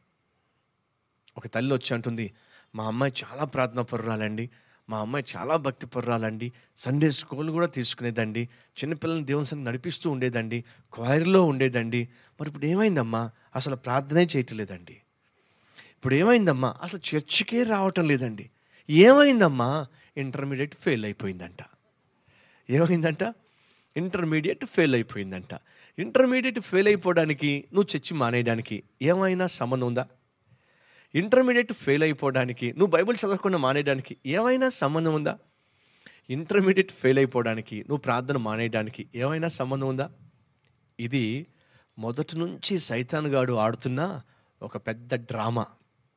ఒక తల్లి వచ్చి అంటుంది మా అమ్మాయి చాలా ప్రార్థన పర్రాలండి మా అమ్మాయి చాలా భక్తి పర్రాలండి సండే స్కూల్ కూడా తీసుకునేదండి చిన్నపిల్లల్ని దేవుని సంగతి నడిపిస్తూ ఉండేదండి క్వైర్లో ఉండేదండి మరి ఇప్పుడు ఏమైందమ్మా అసలు ప్రార్థనే చేయట్లేదండి ఇప్పుడు ఏమైందమ్మా అసలు చర్చికే రావటం లేదండి ఏమైందమ్మా ఇంటర్మీడియట్ ఫెయిల్ అయిపోయిందంట ఏమైందంట ఇంటర్మీడియట్ ఫెయిల్ అయిపోయిందంట ఇంటర్మీడియట్ ఫెయిల్ అయిపోవడానికి నువ్వు చర్చి మానేయడానికి ఏమైనా సంబంధం ఉందా ఇంటర్మీడియట్ ఫెయిల్ అయిపోవడానికి నువ్వు బైబిల్ చదవకుండా మానేయడానికి ఏమైనా సంబంధం ఉందా ఇంటర్మీడియట్ ఫెయిల్ అయిపోవడానికి నువ్వు ప్రార్థన మానేయడానికి ఏమైనా సంబంధం ఉందా ఇది మొదటి నుంచి సైతాన్ గాడు ఆడుతున్న ఒక పెద్ద డ్రామా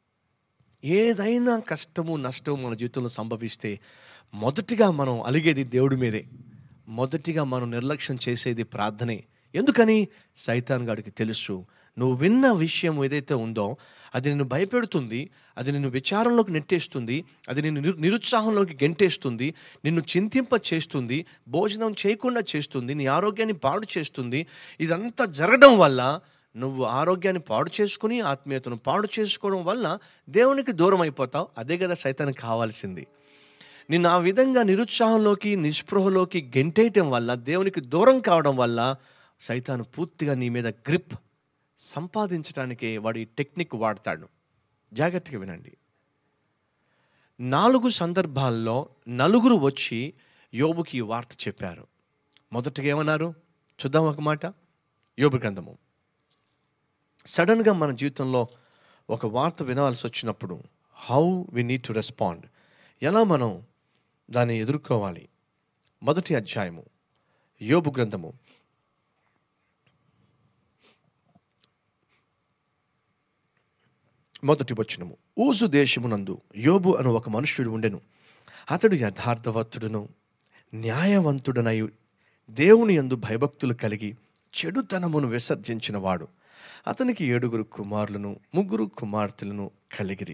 ఏదైనా కష్టము నష్టము మన జీవితంలో సంభవిస్తే మొదటిగా మనం అలిగేది దేవుడి మీదే మొదటిగా మనం నిర్లక్ష్యం చేసేది ప్రార్థనే ఎందుకని సైతాన్ గాడికి తెలుసు నువ్వు విన్న విషయం ఏదైతే ఉందో అది నిన్ను భయపెడుతుంది అది నిన్ను విచారంలోకి నెట్టేస్తుంది అది నిన్ను నిరు- నిరుత్సాహంలోకి గెంటేస్తుంది నిన్ను చింతింప చేస్తుంది భోజనం చేయకుండా చేస్తుంది నీ ఆరోగ్యాన్ని పాడు చేస్తుంది ఇదంతా జరగడం వల్ల నువ్వు ఆరోగ్యాన్ని పాడు చేసుకుని ఆత్మీయతను పాడు చేసుకోవడం వల్ల దేవునికి దూరం అయిపోతావు అదే కదా సైతానికి కావాల్సింది నిన్ను ఆ విధంగా నిరుత్సాహంలోకి నిస్పృహలోకి గెంటేయటం వల్ల దేవునికి దూరం కావడం వల్ల సైతాను పూర్తిగా నీ మీద గ్రిప్ సంపాదించడానికే వాడు ఈ టెక్నిక్ వాడతాడు జాగ్రత్తగా వినండి నాలుగు సందర్భాల్లో నలుగురు వచ్చి యోబుకి ఈ వార్త చెప్పారు మొదటగా ఏమన్నారు చూద్దాం ఒక మాట యోబు గ్రంథము సడన్గా మన జీవితంలో ఒక వార్త వినాల్సి వచ్చినప్పుడు how we need to respond ఎలా మనం దాన్ని ఎదుర్కోవాలి మొదటి అధ్యాయము యోబు గ్రంథము మొదటి వచనము ఊజు దేశమునందు యోబు అను ఒక మనుష్యుడు ఉండెను అతడు యథార్థవంతుడును న్యాయవంతుడనై దేవుని యందు భయభక్తులు కలిగి చెడుతనమును విసర్జించినవాడు అతనికి ఏడుగురు కుమారులను ముగ్గురు కుమార్తెలను కలిగిరి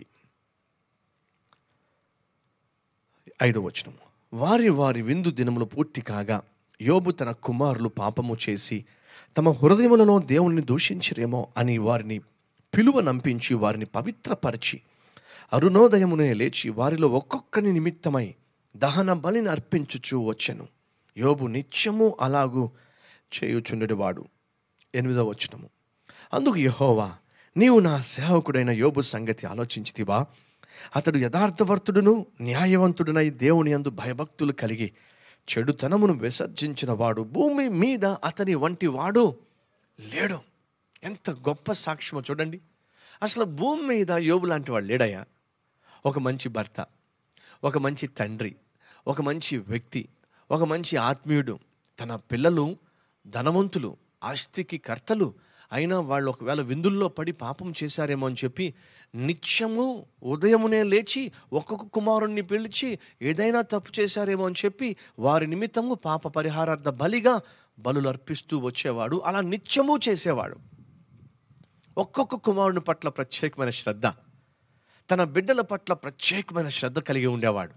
ఐదో వచనము వారి వారి విందు దినములు పూర్తి కాగా యోబు తన కుమారులు పాపము చేసి తమ హృదయములలో దేవుణ్ణి దూషించరేమో అని వారిని పిలువ నంపించి వారిని పవిత్రపరిచి అరుణోదయమునే లేచి వారిలో ఒక్కొక్కని నిమిత్తమై దహన బలిని అర్పించుచూ వచ్చెను యోబు నిత్యము అలాగూ చేయుచుండెడివాడు ఎనిమిదవ వచనము అందుకు యహోవా నీవు నా సేవకుడైన యోబు సంగతి ఆలోచించితివా అతడు యథార్థవర్తుడును న్యాయవంతుడునై దేవుని యందు భయభక్తులు కలిగి చెడుతనమును విసర్జించిన వాడు భూమి మీద అతని వంటి వాడు లేడు ఎంత గొప్ప సాక్ష్యమో చూడండి అసలు భూమి మీద యోబు లాంటి వాడు లేడయ్యా ఒక మంచి భర్త ఒక మంచి తండ్రి ఒక మంచి వ్యక్తి ఒక మంచి ఆత్మీయుడు తన పిల్లలు ధనవంతులు ఆస్తికి కర్తలు అయినా వాళ్ళు ఒకవేళ విందుల్లో పడి పాపం చేశారేమో అని చెప్పి నిత్యము ఉదయమునే లేచి ఒక్కొక్క కుమారుణ్ణి పిలిచి ఏదైనా తప్పు చేశారేమో అని చెప్పి వారి నిమిత్తము పాప పరిహారార్థ బలిగా బలులు అర్పిస్తూ వచ్చేవాడు అలా నిత్యము చేసేవాడు ఒక్కొక్క కుమారుని పట్ల ప్రత్యేకమైన శ్రద్ధ తన బిడ్డల పట్ల ప్రత్యేకమైన శ్రద్ధ కలిగి ఉండేవాడు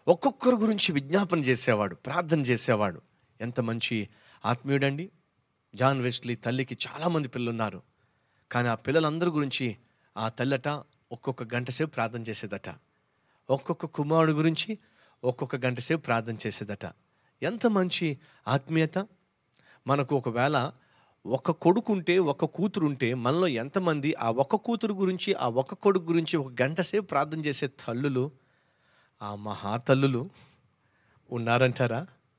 ఒక్కొక్కరి గురించి విజ్ఞాపన చేసేవాడు ప్రార్థన చేసేవాడు ఎంత మంచి ఆత్మీయుడండి జాన్ వెస్లీ తల్లికి చాలామంది పిల్లలు ఉన్నారు కానీ ఆ పిల్లలందరి గురించి ఆ తల్లట ఒక్కొక్క గంట సేపు ప్రార్థన చేసేదట ఒక్కొక్క కుమారుడు గురించి ఒక్కొక్క గంట సేపు ప్రార్థన చేసేదట ఎంత మంచి ఆత్మీయత మనకు ఒకవేళ ఒక కొడుకు ఉంటే ఒక కూతురు ఉంటే మనలో ఎంతమంది ఆ ఒక్క కూతురు గురించి ఆ ఒక్క కొడుకు గురించి ఒక గంట సేపు ప్రార్థన చేసే తల్లులు ఆ మహా తల్లులు ఉన్నారంటారా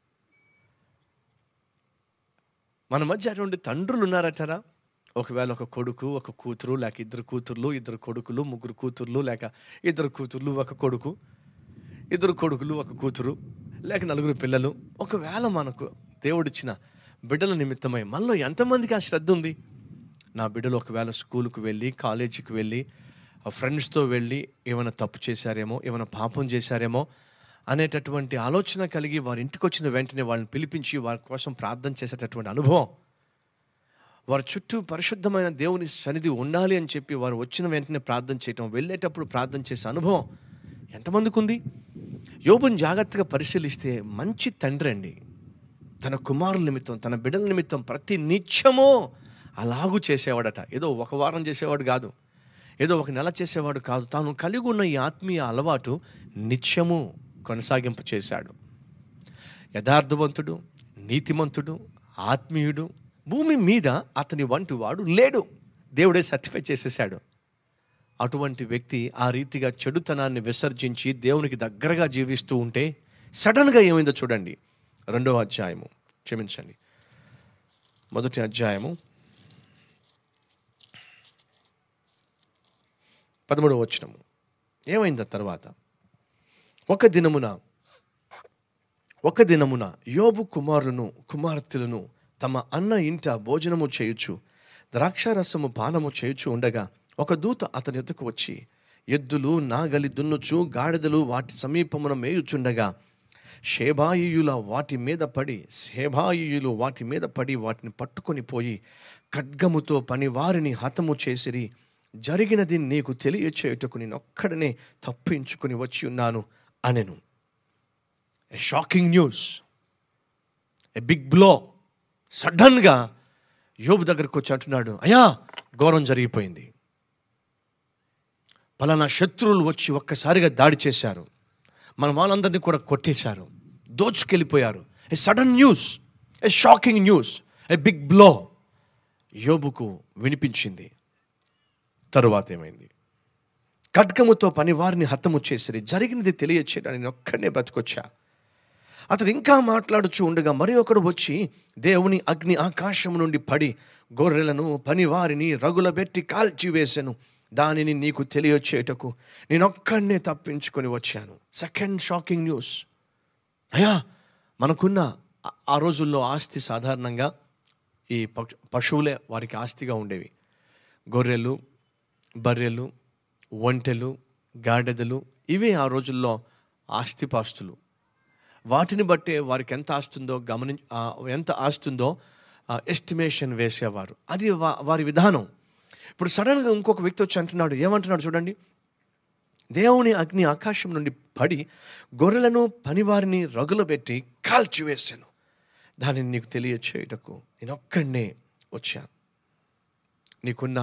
మన మధ్య అటువంటి తండ్రులు ఉన్నారంటారా ఒకవేళ ఒక కొడుకు ఒక కూతురు లేక ఇద్దరు కూతుర్లు ఇద్దరు కొడుకులు ముగ్గురు కూతుర్లు లేక ఇద్దరు కూతుర్లు ఒక కొడుకు ఇద్దరు కొడుకులు ఒక కూతురు లేక నలుగురు పిల్లలు ఒకవేళ మనకు దేవుడిచ్చిన బిడ్డల నిమిత్తమై మనలో ఎంతమందికి ఆ శ్రద్ధ ఉంది నా బిడ్డలు ఒకవేళ స్కూల్కి వెళ్ళి కాలేజీకి వెళ్ళి ఆ ఫ్రెండ్స్తో వెళ్ళి ఏమైనా తప్పు చేశారేమో ఏమైనా పాపం చేశారేమో అనేటటువంటి ఆలోచన కలిగి వారి ఇంటికి వచ్చిన వెంటనే వాళ్ళని పిలిపించి వారి కోసం ప్రార్థన చేసేటటువంటి అనుభవం వారి చుట్టూ పరిశుద్ధమైన దేవుని సన్నిధి ఉండాలి అని చెప్పి వారు వచ్చిన వెంటనే ప్రార్థన చేయటం వెళ్ళేటప్పుడు ప్రార్థన చేసే అనుభవం ఎంతమందికి ఉంది యోబుని జాగ్రత్తగా పరిశీలిస్తే మంచి తండ్రి అండి తన కుమారుల నిమిత్తం తన బిడ్డల నిమిత్తం ప్రతి నిత్యమో అలాగూ చేసేవాడట ఏదో ఒక వారం చేసేవాడు కాదు ఏదో ఒక నెల చేసేవాడు కాదు తాను కలిగి ఉన్న ఈ ఆత్మీయ అలవాటు నిత్యము కొనసాగింపు చేశాడు యథార్థవంతుడు నీతిమంతుడు ఆత్మీయుడు భూమి మీద అతని వంటి వాడు లేడు దేవుడే సర్టిఫై చేసేసాడు అటువంటి వ్యక్తి ఆ రీతిగా చెడుతనాన్ని విసర్జించి దేవునికి దగ్గరగా జీవిస్తూ ఉంటే సడన్గా ఏమైందో చూడండి రెండవ అధ్యాయము క్షమించండి మొదటి అధ్యాయము పదమూడవ వచనము ఏమైంది ఆ తర్వాత ఒక దినమున ఒక దినమున యోబు కుమారులను కుమార్తెలను తమ అన్న ఇంట భోజనము చేయుచు ద్రాక్షారసము పానము చేయుచు ఉండగా ఒక దూత అతని ఎద్దుకు వచ్చి ఎద్దులు నాగలి దున్నుచు గాడిదలు వాటి సమీపమున మేయుచుండగా శేభాయియుల వాటి మీద పడి శేభాయియులు వాటి మీద పడి వాటిని పట్టుకొని పోయి ఖడ్గముతో పని వారిని హతము చేసిరి జరిగినది నీకు తెలియచేయుటకు నేనొక్కడనే తప్పించుకుని వచ్చి ఉన్నాను అనెను a shocking news a big blow సడన్గా యోబు దగ్గరకు వచ్చి అంటున్నాడు అయ్యా ఘోరం జరిగిపోయింది పలానా శత్రువులు వచ్చి ఒక్కసారిగా దాడి చేశారు మన వాళ్ళందరినీ కూడా కొట్టేశారు దోచుకెళ్ళిపోయారు a sudden news a shocking news a big blow యోబుకు వినిపించింది తరువాత ఏమైంది ఖడ్గముతో పనివారిని హతము చేసిరి జరిగినది తెలియచేయడానికి నేను ఒక్కడనే బ్రతికొచ్చా అతడు ఇంకా మాట్లాడుచూ ఉండగా మరి ఒకడు వచ్చి దేవుని అగ్ని ఆకాశం నుండి పడి గొర్రెలను పనివారిని రగులబెట్టి కాల్చివేశాను దానిని నీకు తెలియచేయటకు నేనొక్కడనే తప్పించుకొని వచ్చాను సెకండ్ షాకింగ్ న్యూస్ అయ్యా మనకున్న ఆ- ఆ రోజుల్లో ఆస్తి సాధారణంగా ఈ పక్ష- పశువులే వారికి ఆస్తిగా ఉండేవి గొర్రెలు బర్రెలు ఒంటెలు గాడిదలు ఇవే ఆ రోజుల్లో ఆస్తిపాస్తులు వాటిని బట్టే వారికి ఎంత ఆస్తుందో గమని ఆ, ఎంత ఆస్తుందో ఎస్టిమేషన్ వేసేవారు అది వా- వారి విధానం ఇప్పుడు సడన్గా ఇంకొక వ్యక్తి వచ్చి అంటున్నాడు ఏమంటున్నాడు చూడండి దేవుని అగ్ని ఆకాశం నుండి పడి గొర్రెలను పనివారిని రగులబెట్టి కాల్చివేశాను దానిని నీకు తెలియచేయుటకు నేను ఒక్కడనే వచ్చాను నీకున్న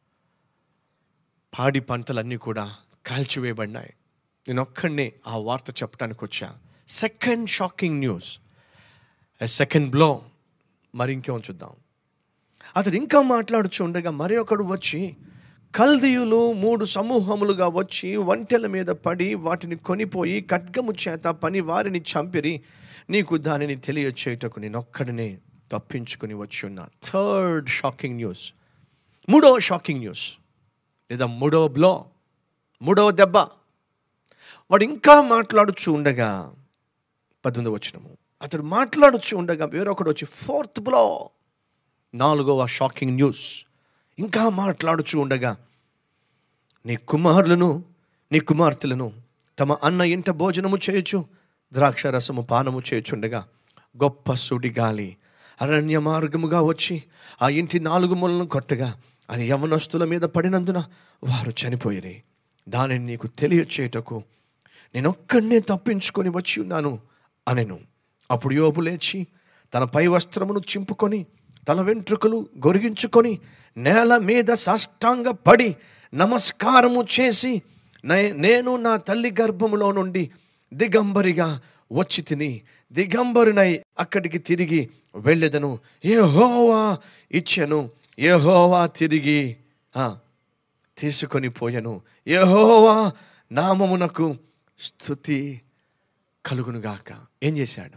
పాడి పంటలన్నీ కూడా కాల్చివేయబడినాయి నేను ఒక్కడనే ఆ వార్త చెప్పడానికి వచ్చా second shocking news second blow మరి ఇంకేమో చూద్దాం అతడు ఇంకా మాట్లాడుచు ఉండగా మరి ఒకడు వచ్చి కల్దీయులు మూడు సమూహములుగా వచ్చి ఒంటెల మీద పడి వాటిని కొనిపోయి ఖడ్గము చేత పని వారిని చంపిరి నీకు దానిని తెలియచేయటకు నేను ఒక్కడినే తప్పించుకుని వచ్చి ఉన్నా థర్డ్ షాకింగ్ న్యూస్ మూడవ షాకింగ్ న్యూస్ లేదా మూడవ బ్లో మూడవ దెబ్బ వాడు ఇంకా మాట్లాడుచు ఉండగా పద్దెనిమిది వచ్చినము అతడు మాట్లాడుచు ఉండగా వేరొకడు వచ్చి ఫోర్త్ బ్లో నాలుగవ షాకింగ్ న్యూస్ ఇంకా మాట్లాడుచు ఉండగా నీ కుమారులను నీ కుమార్తెలను తమ అన్న ఇంట భోజనము చేయొచ్చు ద్రాక్ష రసము పానము చేయుచుండగా గొప్ప సుడిగాలి అరణ్య మార్గముగా వచ్చి ఆ ఇంటి నాలుగు మూలను కొట్టగా అది యవనస్తుల మీద పడినందున వారు చనిపోయిరి దానిని నీకు తెలియచేయటకు నేనొక్కడనే తప్పించుకొని వచ్చి ఉన్నాను అనెను అప్పుడు యోబు లేచి తన పై వస్త్రమును చింపుకొని తన వెంట్రుకలు గొరిగించుకొని నేల మీద సాష్టాంగ పడి నమస్కారము చేసి నే- నేను నా తల్లి గర్భములో నుండి దిగంబరిగా వచ్చి తిని దిగంబరునై అక్కడికి తిరిగి వెళ్ళెదను యెహోవా ఇచ్చెను యెహోవా తిరిగి ఆ, తీసుకొని పోయెను యెహోవా నామమునకు స్థుతి కలుగునుగాక ఏం చేశాడు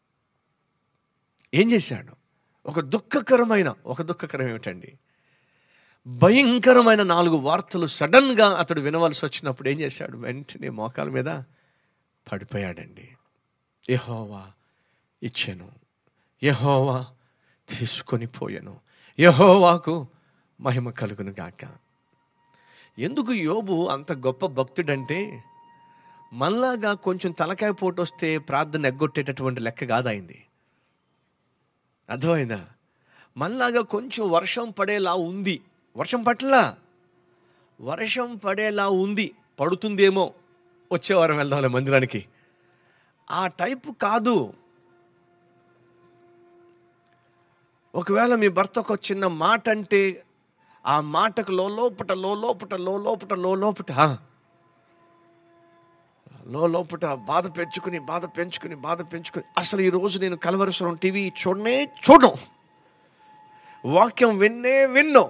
ఏం చేశాడు ఒక దుఃఖకరమైన ఒక దుఃఖకరం ఏమిటండి భయంకరమైన నాలుగు వార్తలు సడన్గా అతడు వినవలసి వచ్చినప్పుడు ఏం చేశాడు వెంటనే మోకాల మీద పడిపోయాడండి యహోవా ఇచ్చాను యహోవా తీసుకొని పోయాను యహోవాకు మహిమ కలుగును గాక ఎందుకు యోబు అంత గొప్ప భక్తుడంటే మనలాగా కొంచెం తలకాయ పోటు వస్తే ప్రార్థన ఎగ్గొట్టేటటువంటి లెక్క కాదైంది అర్థమైందా మనలాగా కొంచెం వర్షం పడేలా ఉంది వర్షం పట్టలా వర్షం పడేలా ఉంది పడుతుందేమో వచ్చే వారం వెళ్దాంలే మందిరానికి ఆ టైపు కాదు ఒకవేళ మీ భర్త ఒక చిన్న మాట అంటే ఆ మాటకు లోపట లోపట లోపట లోపట లోపట బాధ పెంచుకుని బాధ పెంచుకుని బాధ పెంచుకుని అసలు ఈ రోజు నేను కలవరస్వరం టీవీ చూడనే చూడను వాక్యం విన్నే విన్నో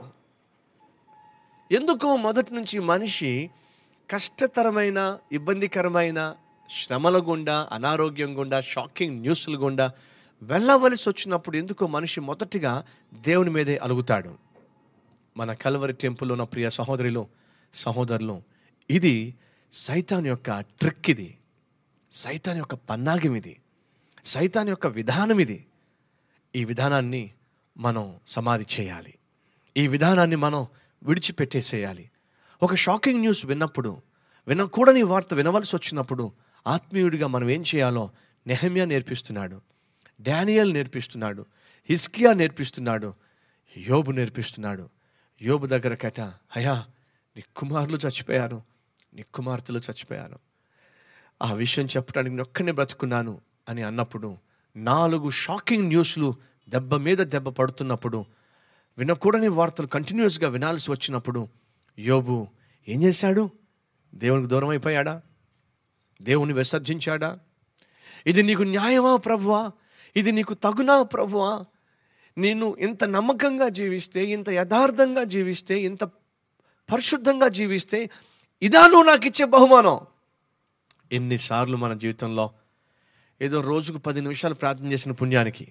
ఎందుకు మొదటి నుంచి మనిషి కష్టతరమైన ఇబ్బందికరమైన శ్రమల గుండా అనారోగ్యం గుండా షాకింగ్ న్యూస్ల గుండా వెళ్ళవలసి వచ్చినప్పుడు ఎందుకో మనిషి మొదటిగా దేవుని మీదే అలుగుతాడు మన కల్వరి టెంపుల్లో ఉన్న ప్రియ సహోదరులు సహోదరులు ఇది సైతాన్ యొక్క ట్రిక్ ఇది సైతాన్ యొక్క పన్నాగం ఇది సైతాన్ యొక్క విధానం ఇది ఈ విధానాన్ని మనం సమాధి చేయాలి ఈ విధానాన్ని మనం విడిచిపెట్టేసేయాలి ఒక షాకింగ్ న్యూస్ విన్నప్పుడు వినకూడని వార్త వినవలసి వచ్చినప్పుడు ఆత్మీయుడిగా మనం ఏం చేయాలో నెహమ్యా నేర్పిస్తున్నాడు డానియల్ నేర్పిస్తున్నాడు హిస్కియా నేర్పిస్తున్నాడు యోబు నేర్పిస్తున్నాడు యోబు దగ్గర కట అయా నీ కుమారులు చచ్చిపోయారు నీ కుమార్తెలు చచ్చిపోయారు ఆ విషయం చెప్పడానికి నేను ఒక్కనే బ్రతుకున్నాను అని అన్నప్పుడు నాలుగు షాకింగ్ న్యూస్లు దెబ్బ మీద దెబ్బ పడుతున్నప్పుడు వినకూడని వార్తలు కంటిన్యూస్గా వినాల్సి వచ్చినప్పుడు యోబు ఏం చేశాడు దేవునికి దూరం అయిపోయాడా దేవుని విసర్జించాడా ఇది నీకు న్యాయమా ప్రభువా ఇది నీకు తగునా ప్రభువా నేను ఇంత నమ్మకంగా జీవిస్తే ఇంత యథార్థంగా జీవిస్తే ఇంత పరిశుద్ధంగా జీవిస్తే ఇదా నువ్వు నాకు ఇచ్చే బహుమానం ఎన్నిసార్లు మన జీవితంలో ఏదో రోజుకు పది నిమిషాలు ప్రార్థన చేసిన పుణ్యానికి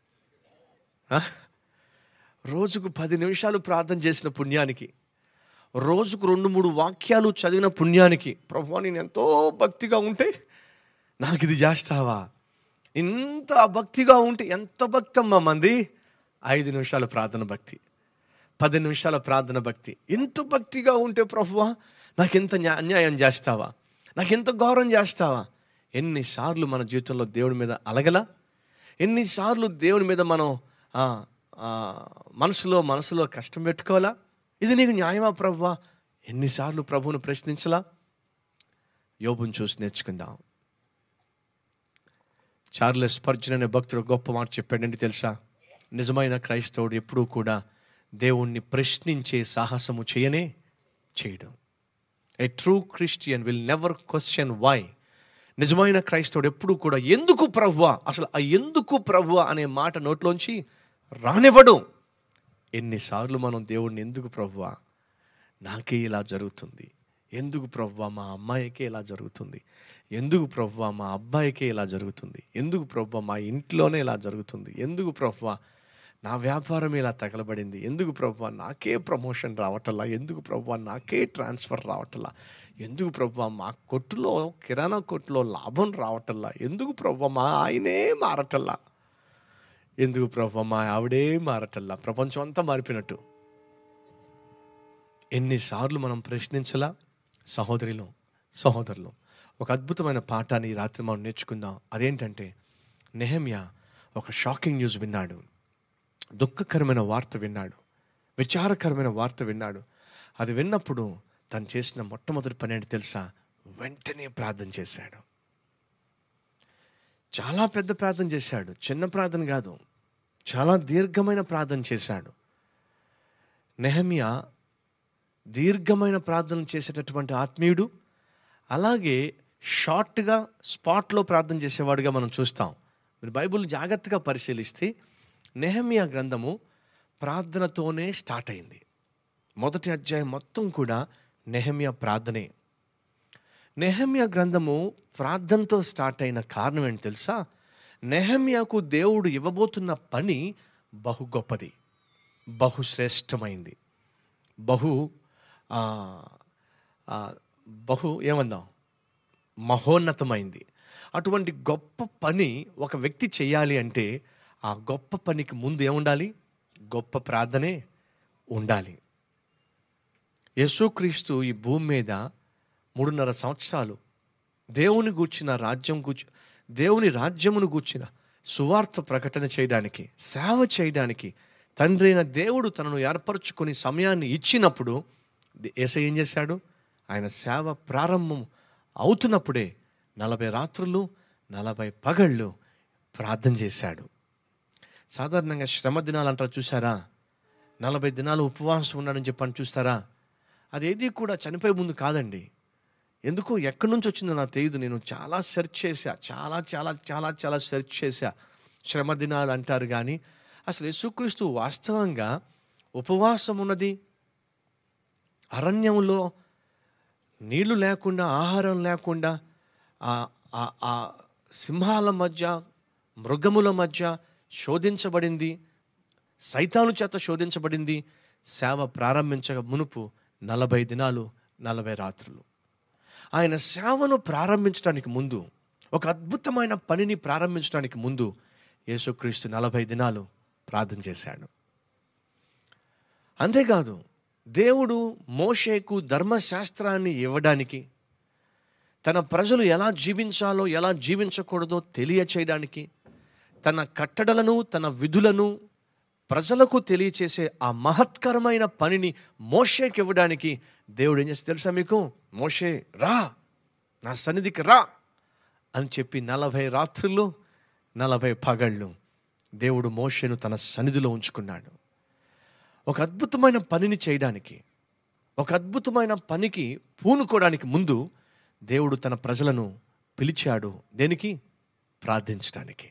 ఆ? రోజుకు పది నిమిషాలు ప్రార్థన చేసిన పుణ్యానికి రోజుకు రెండు మూడు వాక్యాలు చదివిన పుణ్యానికి ప్రభు నేను ఎంతో భక్తిగా ఉంటే నాకు ఇది చేస్తావా ఇంత భక్తిగా ఉంటే ఎంత భక్తి అమ్మా మంది ఐదు నిమిషాల ప్రార్థన భక్తి పది నిమిషాల ప్రార్థన భక్తి ఎంత భక్తిగా ఉంటే ప్రభువా నాకు ఎంత న్యా- అన్యాయం చేస్తావా నాకు ఎంత గౌరవం చేస్తావా ఎన్నిసార్లు మన జీవితంలో దేవుడి మీద అలగలా ఎన్నిసార్లు దేవుడి మీద మనం ఆ, ఆ, మనసులో మనసులో కష్టం పెట్టుకోవాలా ఇది నీకు న్యాయమా ప్రభువా ఎన్నిసార్లు ప్రభువును ప్రశ్నించలా యోబుని చూసి నేర్చుకుందాం చార్లెస్ స్పర్జన్ అనే భక్తుడు గొప్ప మాట చెప్పాడండి తెలుసా నిజమైన క్రైస్తవుడు ఎప్పుడూ కూడా దేవుణ్ణి ప్రశ్నించే సాహసము చేయనే చేయడం a true Christian will never question why నిజమైన క్రైస్తవుడు ఎప్పుడూ కూడా ఎందుకు ప్రభువా అసలు ఆ ఎందుకు ప్రభువా అనే మాట నోట్లోంచి రానివ్వడు ఎన్నిసార్లు మనం దేవుణ్ణి ఎందుకు ప్రభువా నాకే ఇలా జరుగుతుంది ఎందుకు ప్రభువా మా అమ్మాయికే ఇలా జరుగుతుంది ఎందుకు ప్రభువా మా అబ్బాయికే ఇలా జరుగుతుంది ఎందుకు ప్రభువా మా ఇంట్లోనే ఇలా జరుగుతుంది ఎందుకు ప్రభువా నా వ్యాపారం ఇలా తగలబడింది ఎందుకు ప్రభువా నాకే ప్రమోషన్ రావటల్లా ఎందుకు ప్రభువా నాకే ట్రాన్స్ఫర్ రావటల్లా ఎందుకు ప్రభువా మా కొట్టులో కిరాణా కొట్టులో లాభం రావటల్లా ఎందుకు ప్రభువా మా ఆయనే మారటల్లా ఎందుకు ప్రభువా మా ఆవిడే మారటల్లా ప్రపంచం అంతా మారిపోయినట్టు ఎన్నిసార్లు మనం ప్రశ్నించలా సహోదరిలో సహోదరులు ఒక అద్భుతమైన పాఠాన్ని ఈ రాత్రి మనం నేర్చుకుందాం అదేంటంటే నెహమ్యా ఒక షాకింగ్ న్యూస్ విన్నాడు దుఃఖకరమైన వార్త విన్నాడు విచారకరమైన వార్త విన్నాడు అది విన్నప్పుడు తను చేసిన మొట్టమొదటి పని ఏంటి తెలుసా వెంటనే ప్రార్థన చేశాడు చాలా పెద్ద ప్రార్థన చేశాడు చిన్న ప్రార్థన కాదు చాలా దీర్ఘమైన ప్రార్థన చేశాడు నెహమియా దీర్ఘమైన ప్రార్థన చేసేటటువంటి ఆత్మీయుడు అలాగే షార్ట్గా స్పాట్లో ప్రార్థన చేసేవాడుగా మనం చూస్తాం మీరు బైబిల్ జాగ్రత్తగా పరిశీలిస్తే నెహమియా గ్రంథము ప్రార్థనతోనే స్టార్ట్ అయింది మొదటి అధ్యాయం మొత్తం కూడా నెహమియా ప్రార్థనే నెహమ్యా గ్రంథము ప్రార్థనతో స్టార్ట్ అయిన కారణం ఏంటి తెలుసా నెహమ్యాకు దేవుడు ఇవ్వబోతున్న పని బహు గొప్పది బహు శ్రేష్టమైంది బహు ఆ, ఆ, బహు ఏమందాం మహోన్నతమైంది అటువంటి గొప్ప పని ఒక వ్యక్తి చేయాలి అంటే ఆ గొప్ప పనికి ముందు ఏముండాలి గొప్ప ప్రార్థనే ఉండాలి యేసుక్రీస్తు ఈ భూమి మీద మూడున్నర సంవత్సరాలు దేవుని గూర్చిన రాజ్యం గూర్చి దేవుని రాజ్యమును గూర్చిన సువార్త ప్రకటన చేయడానికి సేవ చేయడానికి తండ్రి అయిన దేవుడు తనను ఏర్పరచుకొని సమయాన్ని ఇచ్చినప్పుడు ఏసై ఏం చేశాడు ఆయన సేవ ప్రారంభం అవుతున్నప్పుడే నలభై రాత్రులు నలభై పగళ్ళు ప్రార్థన చేశాడు సాధారణంగా శ్రమ దినాలు అంటారు చూసారా నలభై దినాలు ఉపవాసం ఉన్నాడని చెప్పని చూస్తారా అదేది కూడా చనిపోయే ముందు కాదండి ఎందుకు ఎక్కడి నుంచి వచ్చిందో నాకు తెలియదు నేను చాలా సెర్చ్ చేశా చాలా చాలా చాలా చాలా సెర్చ్ చేశా శ్రమ దినాలు అంటారు కానీ అసలు యేసుక్రీస్తు వాస్తవంగా ఉపవాసం ఉన్నది అరణ్యంలో నీళ్లు లేకుండా ఆహారం లేకుండా ఆ- ఆ- ఆ సింహాల మధ్య మృగముల మధ్య శోధించబడింది సైతాను చేత శోధించబడింది సేవ ప్రారంభించక మునుపు నలభై దినాలు నలభై రాత్రులు ఆయన సేవను ప్రారంభించడానికి ముందు ఒక అద్భుతమైన పనిని ప్రారంభించడానికి ముందు యేసుక్రీస్తు నలభై దినాలు ప్రార్థన చేశాడు అంతేకాదు దేవుడు మోషేకు ధర్మశాస్త్రాన్ని ఇవ్వడానికి తన ప్రజలు ఎలా జీవించాలో ఎలా జీవించకూడదో తెలియచేయడానికి తన కట్టడలను తన విధులను ప్రజలకు తెలియచేసే ఆ మహత్కరమైన పనిని మోషేకి ఇవ్వడానికి దేవుడు ఏం చేస్తే తెలుసా మీకు మోషే రా నా సన్నిధికి రా అని చెప్పి నలభై రాత్రులు నలభై పగళ్ళు దేవుడు మోషేను తన సన్నిధిలో ఉంచుకున్నాడు ఒక అద్భుతమైన పనిని చేయడానికి ఒక అద్భుతమైన పనికి పూనుకోవడానికి ముందు దేవుడు తన ప్రజలను పిలిచాడు దేనికి ప్రార్థించడానికి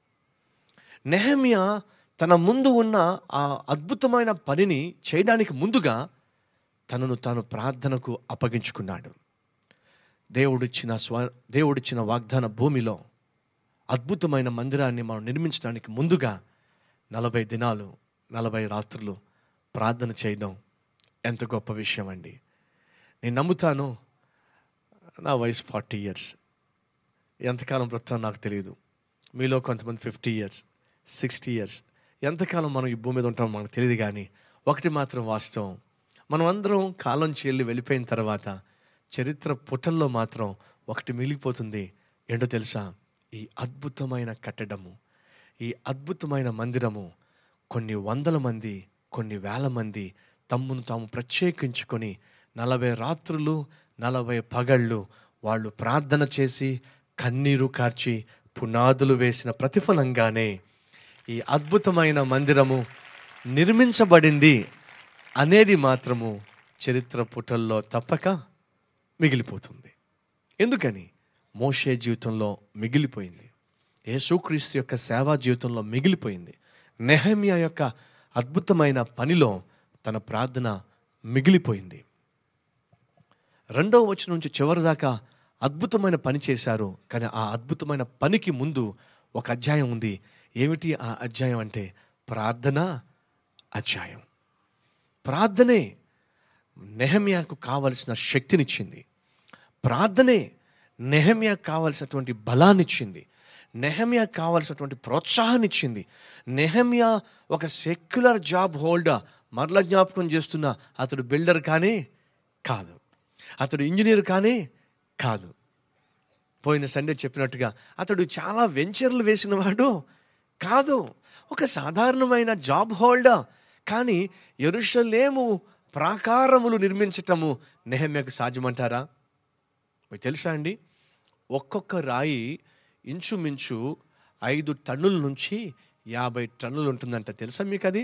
నెహమియా తన ముందు ఉన్న ఆ అద్భుతమైన పనిని చేయడానికి ముందుగా తనను తాను ప్రార్థనకు అప్పగించుకున్నాడు దేవుడిచ్చిన స్వ దేవుడిచ్చిన వాగ్దాన భూమిలో అద్భుతమైన మందిరాన్ని మనం నిర్మించడానికి ముందుగా నలభై దినాలు నలభై రాత్రులు ప్రార్థన చేయడం ఎంత గొప్ప విషయం అండి నేను నమ్ముతాను నా వయసు ఫార్టీ ఇయర్స్ ఎంతకాలం బ్రతానో నాకు తెలియదు మీలో కొంతమంది ఫిఫ్టీ ఇయర్స్ సిక్స్టీ ఇయర్స్ ఎంతకాలం మనం ఈ భూమి మీద ఉంటామో మనకు తెలియదు కానీ ఒకటి మాత్రం వాస్తవం మనం అందరం కాలం చెల్లి వెళ్ళిపోయిన తర్వాత చరిత్ర పుటల్లో మాత్రం ఒకటి మిగిలిపోతుంది ఏంటో తెలుసా ఈ అద్భుతమైన కట్టడము ఈ అద్భుతమైన మందిరము కొన్ని వందల మంది కొన్ని వేల మంది తమ్మును తాము ప్రత్యేకించుకొని నలభై రాత్రులు నలభై పగళ్ళు వాళ్ళు ప్రార్థన చేసి కన్నీరు కార్చి పునాదులు వేసిన ప్రతిఫలంగానే ఈ అద్భుతమైన మందిరము నిర్మించబడింది అనేది మాత్రము చరిత్ర పుటల్లో తప్పక మిగిలిపోతుంది ఎందుకని మోషే జీవితంలో మిగిలిపోయింది యేసుక్రీస్తు యొక్క సేవా జీవితంలో మిగిలిపోయింది నెహమ్యా యొక్క అద్భుతమైన పనిలో తన ప్రార్థన మిగిలిపోయింది రెండవ వచనం నుంచి చివరి దాకా అద్భుతమైన పని చేశారు కానీ ఆ అద్భుతమైన పనికి ముందు ఒక అధ్యాయం ఉంది ఏమిటి ఆ అధ్యాయం అంటే ప్రార్థన అధ్యాయం ప్రార్థనే నెహమ్యాకు కావలసిన శక్తినిచ్చింది ప్రార్థనే నెహమ్యాకు కావలసినటువంటి బలాన్నిచ్చింది నెహమ్యా కావలసినటువంటి ప్రోత్సాహాన్ని ఇచ్చింది నెహమ్యా ఒక సెక్యులర్ జాబ్ హోల్డర్ మరల జ్ఞాపకం చేస్తున్న అతడు బిల్డర్ కానీ కాదు అతడు ఇంజనీర్ కానీ కాదు పోయిన సండే చెప్పినట్టుగా అతడు చాలా వెంచర్లు వేసినవాడు కాదు ఒక సాధారణమైన జాబ్ హోల్డర్ కానీ ఎరుషలేము ప్రాకారములు నిర్మించటము నెహమ్యకు సాధ్యమంటారా మీకు తెలుసా అండి ఒక్కొక్క రాయి ఇంచుమించు ఐదు టన్నుల నుంచి యాభై టన్నులు ఉంటుందంట తెలుసా మీకు అది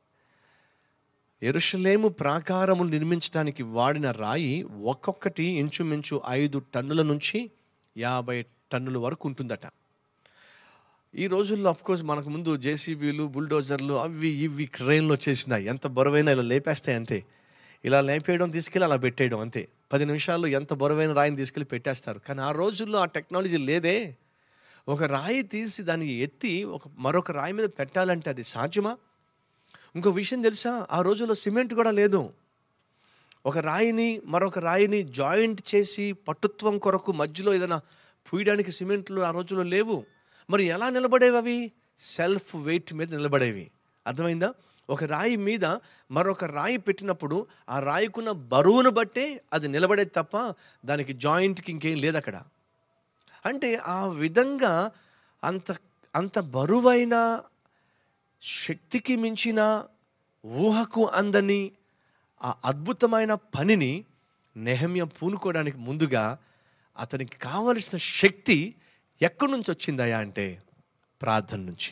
ఎరుషలేము ప్రాకారములు నిర్మించడానికి వాడిన రాయి ఒక్కొక్కటి ఇంచుమించు ఐదు టన్నుల నుంచి యాభై టన్నుల వరకు ఉంటుందట ఈ రోజుల్లో కోర్స్ మనకు ముందు జేసీబీలు బుల్డోజర్లు అవి ఇవి క్రెయిన్లు వచ్చేసినాయి ఎంత బరువైనా ఇలా లేపేస్తాయి అంతే ఇలా లేపేయడం తీసుకెళ్ళి అలా పెట్టేయడం అంతే పది నిమిషాల్లో ఎంత బరువైన రాయిని తీసుకెళ్ళి పెట్టేస్తారు కానీ ఆ రోజుల్లో ఆ టెక్నాలజీ లేదే ఒక రాయి తీసి దాన్ని ఎత్తి ఒక మరొక రాయి మీద పెట్టాలంటే అది సాధ్యమా ఇంకో విషయం తెలుసా ఆ రోజుల్లో సిమెంట్ కూడా లేదు ఒక రాయిని మరొక రాయిని జాయింట్ చేసి పట్టుత్వం కొరకు మధ్యలో ఏదైనా పూయడానికి సిమెంట్లు ఆ రోజుల్లో లేవు మరి ఎలా నిలబడేవి అవి సెల్ఫ్ వెయిట్ మీద నిలబడేవి అర్థమైందా ఒక రాయి మీద మరొక రాయి పెట్టినప్పుడు ఆ రాయికున్న బరువును బట్టే అది నిలబడేది తప్ప దానికి జాయింట్కి ఇంకేం లేదు అక్కడ అంటే ఆ విధంగా అంత అంత బరువైన శక్తికి మించిన ఊహకు అందని ఆ అద్భుతమైన పనిని నెహమ్య పూనుకోవడానికి ముందుగా అతనికి కావలసిన శక్తి ఎక్కడి నుంచి వచ్చిందయా అంటే ప్రార్థన నుంచి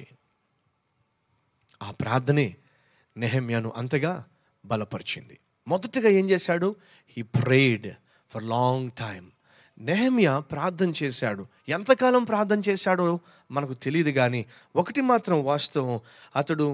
ఆ ప్రార్థనే నెహమ్యాను అంతగా బలపరిచింది మొదటగా ఏం చేశాడు he prayed for long time Nehemiah ప్రార్థన చేశాడు ఎంతకాలం ప్రార్థన చేశాడో మనకు తెలియదు కానీ ఒకటి మాత్రం వాస్తవం అతడు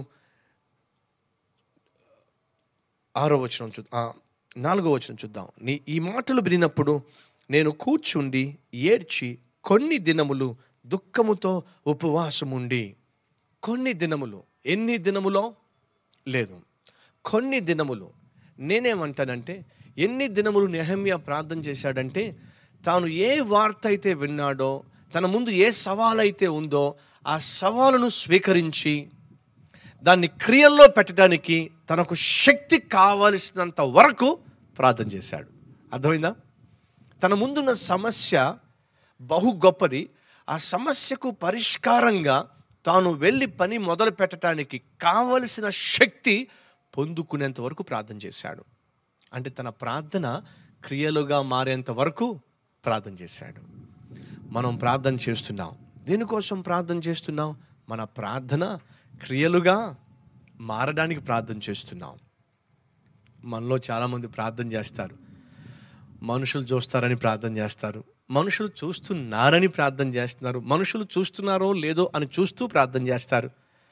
ఆరో వచనం చూ ఆ, నాలుగో వచనం చూద్దాం నీ ఈ మాటలు వినినప్పుడు నేను కూర్చుండి ఏడ్చి కొన్ని దినములు దుఃఖముతో ఉపవాసముండి కొన్ని దినములు ఎన్ని దినములో లేదు కొన్ని దినములు నేనేమంటానంటే ఎన్ని దినములు నెహమ్య ప్రార్థన చేశాడంటే తాను ఏ వార్త అయితే విన్నాడో తన ముందు ఏ సవాల్ అయితే ఉందో ఆ సవాలును స్వీకరించి దాన్ని క్రియల్లో పెట్టడానికి తనకు శక్తి కావలసినంత వరకు ప్రార్థన చేశాడు అర్థమైందా తన ముందున్న సమస్య బహు గొప్పది ఆ సమస్యకు పరిష్కారంగా తాను వెళ్ళి పని మొదలు పెట్టడానికి కావలసిన శక్తి పొందుకునేంత వరకు ప్రార్థన చేశాడు అంటే తన ప్రార్థన క్రియలుగా మారేంత వరకు ప్రార్థన చేశాడు మనం ప్రార్థన చేస్తున్నాం దేనికోసం ప్రార్థన చేస్తున్నాం మన ప్రార్థన క్రియలుగా మారడానికి ప్రార్థన చేస్తున్నాం మనలో చాలామంది ప్రార్థన చేస్తారు మనుషులు చూస్తారని ప్రార్థన చేస్తారు మనుషులు చూస్తున్నారని ప్రార్థన చేస్తున్నారు మనుషులు చూస్తున్నారో లేదో అని చూస్తూ ప్రార్థన చేస్తారు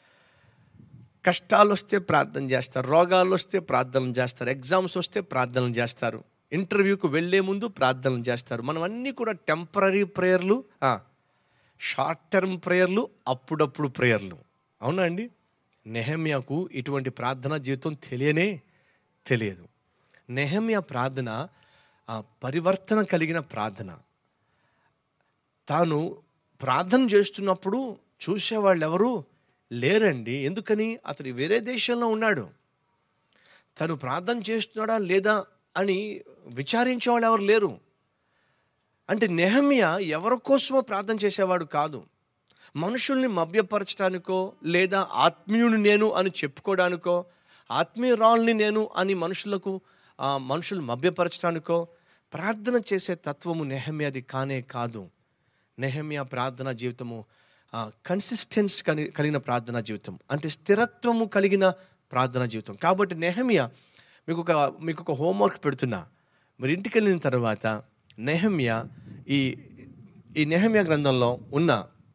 కష్టాలు వస్తే ప్రార్థన చేస్తారు రోగాలు వస్తే ప్రార్థనలు చేస్తారు ఎగ్జామ్స్ వస్తే ప్రార్థనలు చేస్తారు ఇంటర్వ్యూకి వెళ్ళే ముందు ప్రార్థనలు చేస్తారు మనం అన్నీ కూడా టెంపరీ ప్రేయర్లు షార్ట్ టర్మ్ ప్రేయర్లు అప్పుడప్పుడు ప్రేయర్లు అవునా అండి నెహమ్యాకు ఇటువంటి ప్రార్థన జీవితం తెలియనే తెలియదు నెహమ్య ప్రార్థన ఆ, పరివర్తన కలిగిన ప్రార్థన తాను ప్రార్థన చేస్తున్నప్పుడు చూసేవాళ్ళు ఎవరు లేరండి ఎందుకని అతడు వేరే దేశంలో ఉన్నాడు తను ప్రార్థన చేస్తున్నాడా లేదా అని విచారించేవాళ్ళు ఎవరు లేరు అంటే నెహమ్య ఎవరి కోసమో ప్రార్థన చేసేవాడు కాదు మనుషుల్ని మభ్యపరచడానికో లేదా ఆత్మీయుని నేను అని చెప్పుకోవడానికో ఆత్మీయురాల్ని నేను అని మనుషులకు ఆ, మనుషులు మభ్యపరచడానికో ప్రార్థన చేసే తత్వము నెహమ్యది కానే కాదు నెహమ్య ప్రార్థన జీవితము కన్సిస్టెన్స్ కలి కలిగిన ప్రార్థన జీవితం అంటే స్థిరత్వము కలిగిన ప్రార్థన జీవితం కాబట్టి నెహమ్య మీకు ఒక మీకు ఒక హోంవర్క్ పెడుతున్నా మీరు ఇంటికి వెళ్ళిన తర్వాత నెహమ్య ఈ ఈ నెహమ్య గ్రంథంలో ఉన్న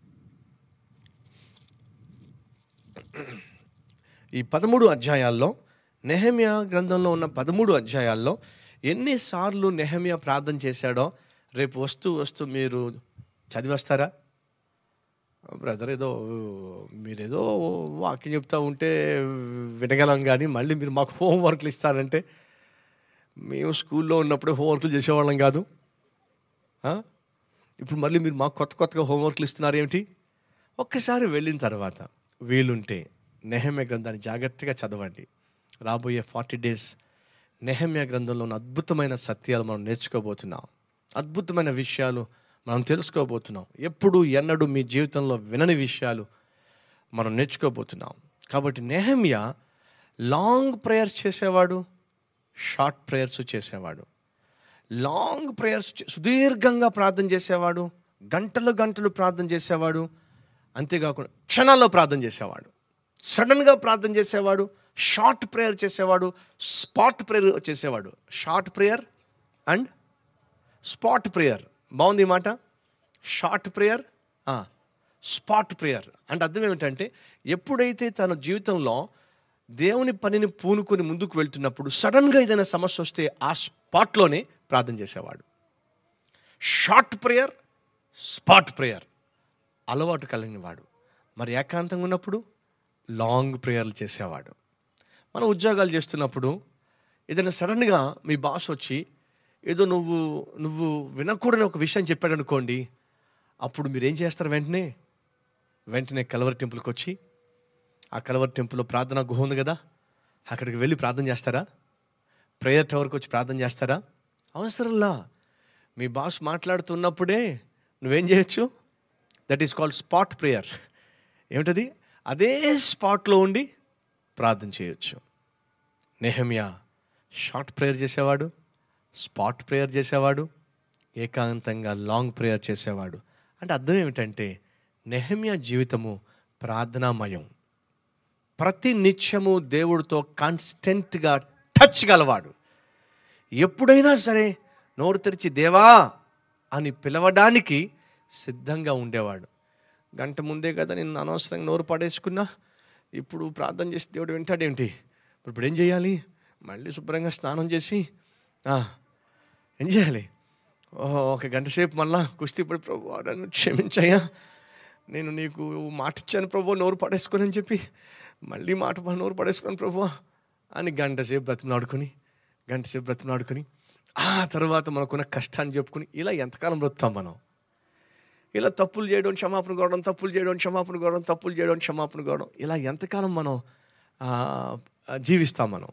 ఈ పదమూడు అధ్యాయాల్లో నెహమ్య గ్రంథంలో ఉన్న పదమూడు అధ్యాయాల్లో ఎన్నిసార్లు నెహమ్య ప్రార్థన చేశాడో రేపు వస్తూ వస్తూ మీరు చదివేస్తారా బ్రదర్ ఏదో మీరేదో వాక్యం చెప్తా ఉంటే వినగలం కానీ మళ్ళీ మీరు మాకు హోంవర్క్లు ఇస్తారంటే మేము స్కూల్లో ఉన్నప్పుడే హోంవర్క్లు చేసేవాళ్ళం కాదు ఆ? ఇప్పుడు మళ్ళీ మీరు మాకు కొత్త కొత్తగా హోంవర్క్లు ఇస్తున్నారు ఏమిటి ఒక్కసారి వెళ్ళిన తర్వాత వీలుంటే నెహమ్య గ్రంథాన్ని జాగ్రత్తగా చదవండి రాబోయే ఫార్టీ డేస్ నెహమ్య గ్రంథంలో ఉన్న అద్భుతమైన సత్యాలు మనం నేర్చుకోబోతున్నాం అద్భుతమైన విషయాలు మనం తెలుసుకోబోతున్నాం ఎప్పుడు ఎన్నడూ మీ జీవితంలో వినని విషయాలు మనం నేర్చుకోబోతున్నాం కాబట్టి నెహమ్య లాంగ్ ప్రేయర్స్ చేసేవాడు షార్ట్ ప్రేయర్స్ చేసేవాడు లాంగ్ ప్రేయర్స్ చే- సుదీర్ఘంగా ప్రార్థన చేసేవాడు గంటలు గంటలు ప్రార్థన చేసేవాడు అంతేకాకుండా క్షణాల్లో ప్రార్థన చేసేవాడు సడన్గా ప్రార్థన చేసేవాడు షార్ట్ ప్రేయర్ చేసేవాడు స్పాట్ ప్రేయర్ చేసేవాడు short prayer and spot prayer బాగుంది ఈ మాట షార్ట్ ప్రేయర్ స్పాట్ ప్రేయర్ అంటే అర్థం ఏమిటంటే ఎప్పుడైతే తన జీవితంలో దేవుని పనిని పూనుకొని ముందుకు వెళ్తున్నప్పుడు సడన్గా ఏదైనా సమస్య వస్తే ఆ స్పాట్లోనే ప్రార్థన చేసేవాడు షార్ట్ ప్రేయర్ స్పాట్ ప్రేయర్ అలవాటు కలిగిన వాడు మరి ఏకాంతంగా ఉన్నప్పుడు లాంగ్ ప్రేయర్లు చేసేవాడు మన ఉద్యోగాలు చేస్తున్నప్పుడు ఏదైనా సడన్గా మీ బాస్ వచ్చి ఏదో నువ్వు నువ్వు వినకూడని ఒక విషయం చెప్పాడు అనుకోండి అప్పుడు మీరు ఏం చేస్తారు వెంటనే వెంటనే కలవరి టెంపుల్కి వచ్చి ఆ కలవరి టెంపుల్లో ప్రార్థన గుహ ఉంది కదా అక్కడికి వెళ్ళి ప్రార్థన చేస్తారా ప్రేయర్ టవర్కి వచ్చి ప్రార్థన చేస్తారా అవసరంలా మీ బాస్ మాట్లాడుతున్నప్పుడే నువ్వేం చేయొచ్చు that is called spot prayer ఏమిటది అదే స్పాట్లో ఉండి ప్రార్థన చేయొచ్చు నెహమియా షార్ట్ ప్రేయర్ చేసేవాడు స్పాట్ ప్రేయర్ చేసేవాడు ఏకాంతంగా లాంగ్ ప్రేయర్ చేసేవాడు అంటే అర్థం ఏమిటంటే నెహమియా జీవితము ప్రార్థనామయం ప్రతి నిత్యము దేవుడితో కాన్స్టెంట్గా టచ్ గలవాడు ఎప్పుడైనా సరే నోరు తెరిచి దేవా అని పిలవడానికి సిద్ధంగా ఉండేవాడు గంట ముందే కదా నేను అనవసరంగా నోరు పడేసుకున్నా ఇప్పుడు ప్రార్థన చేసి దేవుడు వింటాడేమిటి ఇప్పుడు ఏం చేయాలి మళ్ళీ శుభ్రంగా స్నానం చేసి ఆ, ఏం చేయాలి ఓహో ఒక గంట సేపు మళ్ళా కుస్తీ పడి ప్రభు నన్ను క్షమించయ్యా నేను నీకు మాట ఇచ్చాను ప్రభు నోరు పడేసుకొని అని చెప్పి మళ్ళీ మాట ప- నోరు పడేసుకొని ప్రభు అని గంట సేపు బ్రతిమలాడుకొని గంట సేపు బ్రతిమలాడుకొని ఆ తర్వాత మనకున్న కష్టాన్ని చెప్పుకొని ఇలా ఎంతకాలం బ్రతుకుతాం మనం ఇలా తప్పులు చేయడం క్షమాపణ కోవడం తప్పులు చేయడం క్షమాపణ కోవడం తప్పులు చేయడం క్షమాపణ కోవడం ఇలా ఎంతకాలం మనం ఆ, ఆ, జీవిస్తాం మనం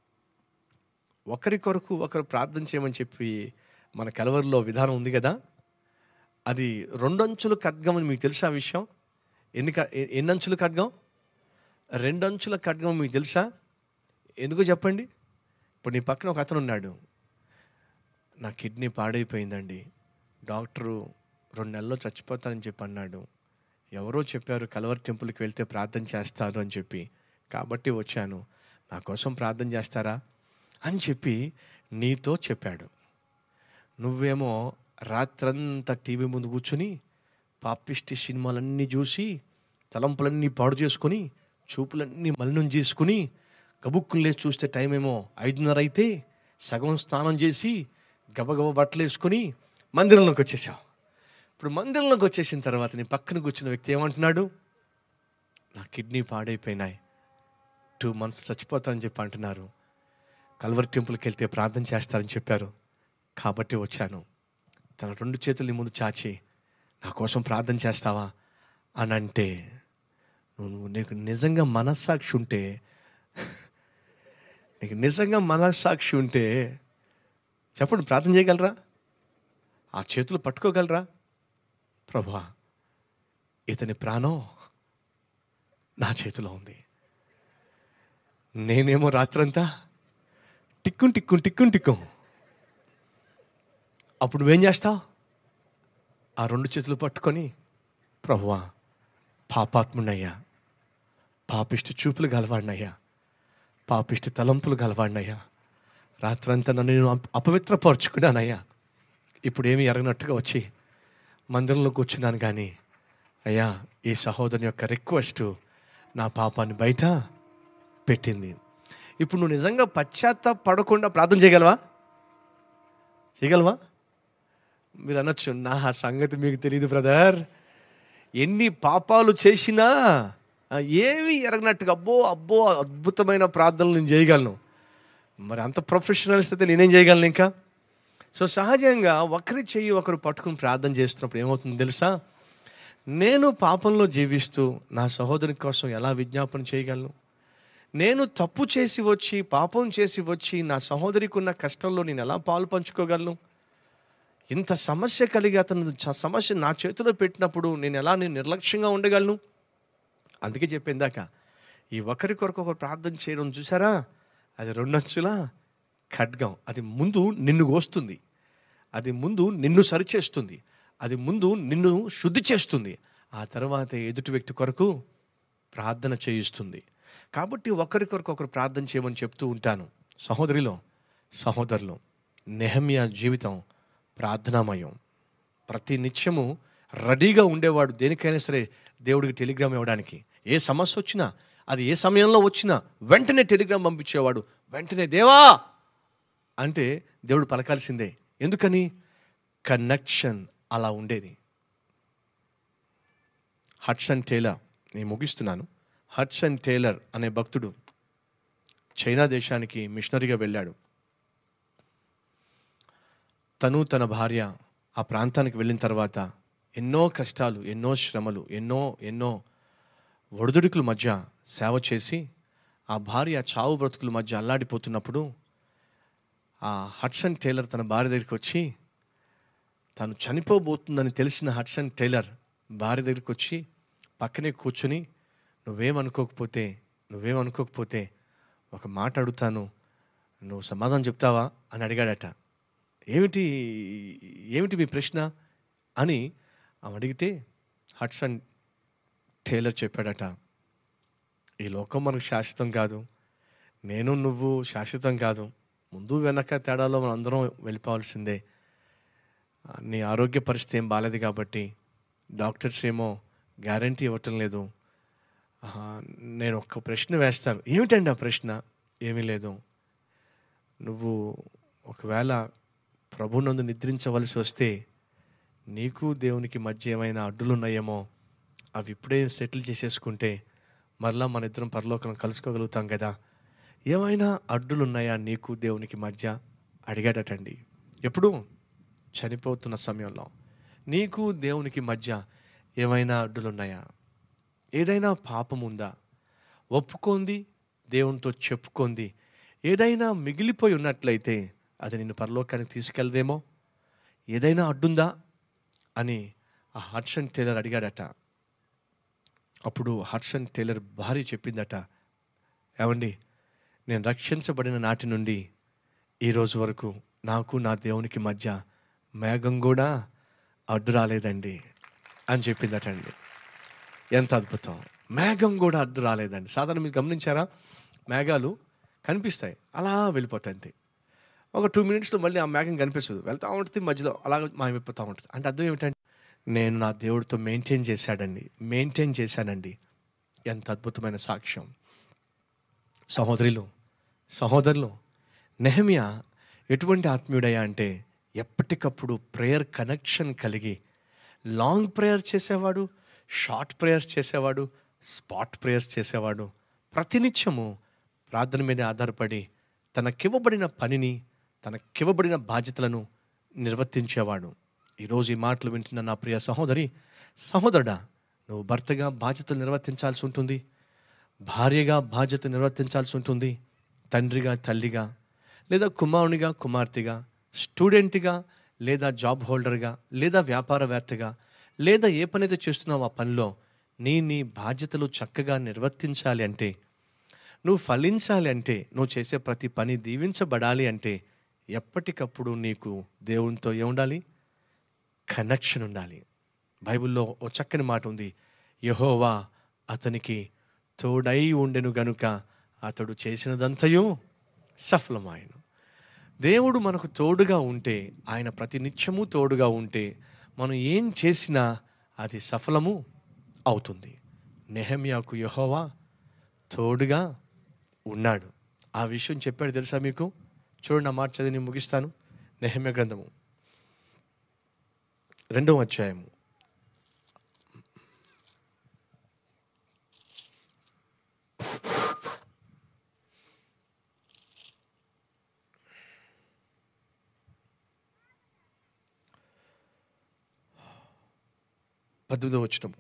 ఒకరి కొరకు ఒకరు ప్రార్థన చేయమని చెప్పి మన కలవరిలో విధానం ఉంది కదా అది రెండంచుల ఖడ్గం అని మీకు తెలుసా ఆ విషయం ఎన్ని క- ఎ- ఎన్ని అంచుల ఖడ్గం రెండంచుల ఖడ్గం మీకు తెలుసా ఎందుకో చెప్పండి ఇప్పుడు నీ పక్కన ఒక అతను ఉన్నాడు నా కిడ్నీ పాడైపోయిందండి డాక్టరు రెండు నెలల్లో చచ్చిపోతానని చెప్పి అన్నాడు ఎవరో చెప్పారు కలవర్ టెంపుల్కి వెళ్తే ప్రార్థన చేస్తారు అని చెప్పి కాబట్టి వచ్చాను నా కోసం ప్రార్థన చేస్తారా అని చెప్పి నీతో చెప్పాడు నువ్వేమో రాత్రంతా టీవీ ముందు కూర్చుని పాపిష్టి సినిమాలన్నీ చూసి తలంపులన్నీ పాడు చేసుకొని చూపులన్నీ మలినం చేసుకుని గబుక్కులు లేచి చూస్తే టైం ఏమో ఐదున్నర అయితే సగం స్నానం చేసి గబగబ బట్టలు వేసుకొని మందిరంలోకి వచ్చేసావు ఇప్పుడు మందిరంలోకి వచ్చేసిన తర్వాత నీ పక్కన కూర్చున్న వ్యక్తి ఏమంటున్నాడు నా కిడ్నీ పాడైపోయినాయి టూ మంత్స్ చచ్చిపోతానని చెప్పి అంటున్నారు కల్వరి టెంపుల్కి వెళ్తే ప్రార్థన చేస్తారని చెప్పారు కాబట్టి వచ్చాను తన రెండు చేతులు నీ ముందు చాచి నా కోసం ప్రార్థన చేస్తావా అని అంటే నువ్వు నీకు నిజంగా మనస్సాక్షి ఉంటే నీకు నిజంగా మనస్సాక్షి ఉంటే చెప్పండి ప్రార్థన చేయగలరా ఆ చేతులు పట్టుకోగలరా ప్రభా ఇతని ప్రాణం నా చేతిలో ఉంది నేనేమో రాత్రంతా టిక్కుం టిక్కుం టిక్కుం టిక్కుం అప్పుడు నువ్వేం చేస్తావు ఆ రెండు చేతులు పట్టుకొని ప్రభువా పాపాత్మునయ్యా పాపిష్టి చూపులు గలవాడినయ్యా పాపిష్టి తలంపులు గలవాడినయ్యా రాత్రంతా నన్ను నేను అప- అపవిత్రపరుచుకున్నానయ్యా ఇప్పుడు ఏమీ ఎరగనట్టుగా వచ్చి మందిరంలో కూర్చున్నాను కానీ అయ్యా ఈ సహోదరుని యొక్క రిక్వెస్ట్ నా పాపాన్ని బయట పెట్టింది ఇప్పుడు నువ్వు నిజంగా పశ్చాత్తాప పడకుండా ప్రార్థన చేయగలవా చేయగలవా మీరు అనొచ్చు నా సంగతి మీకు తెలియదు బ్రదర్ ఎన్ని పాపాలు చేసినా ఆ, ఏవి ఎరగనట్టుగా అబ్బో అబ్బో అద్భుతమైన ప్రార్థనలు నేను చేయగలను మరి అంత ప్రొఫెషనల్స్ అయితే నేనేం చేయగలను ఇంకా సో సహజంగా ఒకరి చెయ్యి ఒకరు పట్టుకుని ప్రార్థన చేస్తున్నప్పుడు ఏమవుతుందో తెలుసా నేను పాపంలో జీవిస్తూ నా సహోదరి కోసం ఎలా విజ్ఞాపన చేయగలను నేను తప్పు చేసి వచ్చి పాపం చేసి వచ్చి నా సహోదరికి ఉన్న కష్టంలో నేను ఎలా పాలు పంచుకోగలను ఇంత సమస్య కలిగి అతను చ- సమస్య నా చేతిలో పెట్టినప్పుడు నేను ఎలా నేను నిర్లక్ష్యంగా ఉండగలను అందుకే చెప్పిందాక ఈ ఒకరి కొరకు ఒకరు ప్రార్థన చేయడం చూసారా అది రెండంచుల ఖడ్గం అది ముందు నిన్ను కోస్తుంది అది ముందు నిన్ను సరిచేస్తుంది అది ముందు నిన్ను శుద్ధి చేస్తుంది ఆ తర్వాత ఎదుటి వ్యక్తి కొరకు ప్రార్థన చేయిస్తుంది కాబట్టి ఒకరికొరకు ఒకరు ప్రార్థన చేయమని చెప్తూ ఉంటాను సహోదరిలో సహోదరులు నెహమ్య జీవితం ప్రార్థనామయం ప్రతి నిత్యము రెడీగా ఉండేవాడు దేనికైనా సరే దేవుడికి టెలిగ్రామ్ ఇవ్వడానికి ఏ సమస్య వచ్చినా అది ఏ సమయంలో వచ్చినా వెంటనే టెలిగ్రామ్ పంపించేవాడు వెంటనే దేవా అంటే దేవుడు పలకాల్సిందే ఎందుకని కనెక్షన్ అలా ఉండేది హడ్సన్ టేలర్ నేను ముగిస్తున్నాను హడ్సన్ టేలర్ అనే భక్తుడు చైనా దేశానికి మిషనరీగా వెళ్ళాడు తను తన భార్య ఆ ప్రాంతానికి వెళ్ళిన తర్వాత ఎన్నో కష్టాలు ఎన్నో శ్రమలు ఎన్నో ఎన్నో ఒడిదుడుకుల మధ్య సేవ చేసి ఆ భార్య చావు బ్రతుకుల మధ్య అల్లాడిపోతున్నప్పుడు ఆ హడ్సన్ టేలర్ తన భార్య దగ్గరికి వచ్చి తను చనిపోబోతుందని తెలిసిన హడ్సన్ టైలర్ భార్య దగ్గరికి వచ్చి పక్కనే కూర్చుని నువ్వేమనుకోకపోతే నువ్వేమనుకోకపోతే ఒక మాట అడుగుతాను నువ్వు సమాధానం చెప్తావా అని అడిగాడట ఏమిటి ఏమిటి మీ ప్రశ్న అని ఆమె అడిగితే హడ్సన్ టైలర్ చెప్పాడట ఈ లోకం మనకు శాశ్వతం కాదు నేను నువ్వు శాశ్వతం కాదు ముందు వెనక తేడాలో మనం అందరం వెళ్ళిపోవాల్సిందే ఆ, నీ ఆరోగ్య పరిస్థితి ఏం బాగాలేదు కాబట్టి డాక్టర్స్ ఏమో గ్యారంటీ ఇవ్వటం లేదు ఆహా, నేను ఒక్క ప్రశ్న వేస్తాను ఏమిటండి ఆ ప్రశ్న ఏమీ లేదు నువ్వు ఒకవేళ ప్రభునందు నిద్రించవలసి వస్తే నీకు దేవునికి మధ్య ఏమైనా అడ్డులు ఉన్నాయేమో అవి ఇప్పుడే సెటిల్ చేసేసుకుంటే మరలా మన ఇద్దరం పరలోకం కలుసుకోగలుగుతాం కదా ఏమైనా అడ్డులు ఉన్నాయా నీకు దేవునికి మధ్య అడిగాడటండి ఎప్పుడు చనిపోతున్న సమయంలో నీకు దేవునికి మధ్య ఏమైనా అడ్డులున్నాయా ఏదైనా పాపం ఉందా ఒప్పుకోంది దేవునితో చెప్పుకోంది ఏదైనా మిగిలిపోయి ఉన్నట్లయితే అది నిన్ను పరలోకానికి తీసుకెళ్దేమో ఏదైనా అడ్డుందా అని ఆ హడ్సన్ టైలర్ అడిగాడట అప్పుడు హడ్సన్ టైలర్ భార్య చెప్పిందట ఏమండి నేను రక్షించబడిన నాటి నుండి ఈ రోజు వరకు నాకు నా దేవునికి మధ్య మేఘం కూడా అడ్డు రాలేదండి అని చెప్పిందటండి ఎంత అద్భుతం మేఘం కూడా అడ్డు రాలేదండి సాధారణ మీరు గమనించారా మేఘాలు కనిపిస్తాయి అలా వెళ్ళిపోతాయి అంతే ఒక టూ మినిట్స్లో మళ్ళీ ఆ మేఘం కనిపిస్తుంది వెళ్తూ ఉంటుంది మధ్యలో అలాగ మాయమైపోతూ ఉంటుంది అంటే అర్థం ఏమిటంటే నేను నా దేవుడితో మెయింటైన్ చేశాడండి మెయింటైన్ చేశానండి ఎంత అద్భుతమైన సాక్ష్యం సహోదరులు సహోదరులు నెహమియా ఎటువంటి ఆత్మీయుడయ్యా అంటే ఎప్పటికప్పుడు ప్రేయర్ కనెక్షన్ కలిగి లాంగ్ ప్రేయర్ చేసేవాడు షార్ట్ ప్రేయర్స్ చేసేవాడు స్పాట్ ప్రేయర్స్ చేసేవాడు ప్రతినిత్యము ప్రార్థన మీద ఆధారపడి తనకివ్వబడిన పనిని తనకివ్వబడిన బాధ్యతలను నిర్వర్తించేవాడు ఈరోజు ఈ మాటలు వింటున్న నా ప్రియ సహోదరి సహోదరుడా నువ్వు భర్తగా బాధ్యతలు నిర్వర్తించాల్సి ఉంటుంది భార్యగా బాధ్యత నిర్వర్తించాల్సి ఉంటుంది తండ్రిగా తల్లిగా లేదా కుమారునిగా కుమార్తెగా స్టూడెంట్గా లేదా జాబ్ హోల్డర్గా లేదా వ్యాపారవేత్తగా లేదా ఏ పనైతే చేస్తున్నావు ఆ పనిలో నీ నీ బాధ్యతలు చక్కగా నిర్వర్తించాలి అంటే నువ్వు ఫలించాలి అంటే నువ్వు చేసే ప్రతి పని దీవించబడాలి అంటే ఎప్పటికప్పుడు నీకు దేవునితో ఏముండాలి కనెక్షన్ ఉండాలి బైబిల్లో ఓ చక్కని మాట ఉంది యహోవా అతనికి తోడై ఉండెను గనుక అతడు చేసినదంతయు సఫలమాయను దేవుడు మనకు తోడుగా ఉంటే ఆయన ప్రతి నిత్యము తోడుగా ఉంటే మనం ఏం చేసినా అది సఫలము అవుతుంది నెహమ్యాకు యహోవా తోడుగా ఉన్నాడు ఆ విషయం చెప్పాడు తెలుసా మీకు చూడండి ఆ మాట చదివి నేను ముగిస్తాను నెహమ్య గ్రంథము రెండవ అధ్యాయము పద్దెనిమిదవ వచనము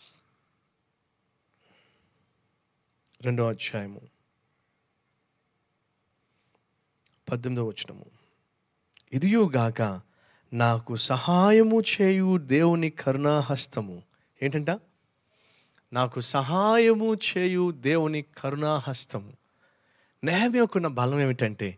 రెండవ అధ్యాయము పద్దెనిమిదవ వచనము ఇదియోగాక నాకు సహాయము చేయు దేవుని కరుణాహస్తము ఏంటంట నాకు సహాయము చేయు దేవుని కరుణాహస్తము నెహమ్యకున్న బలం ఏమిటంటే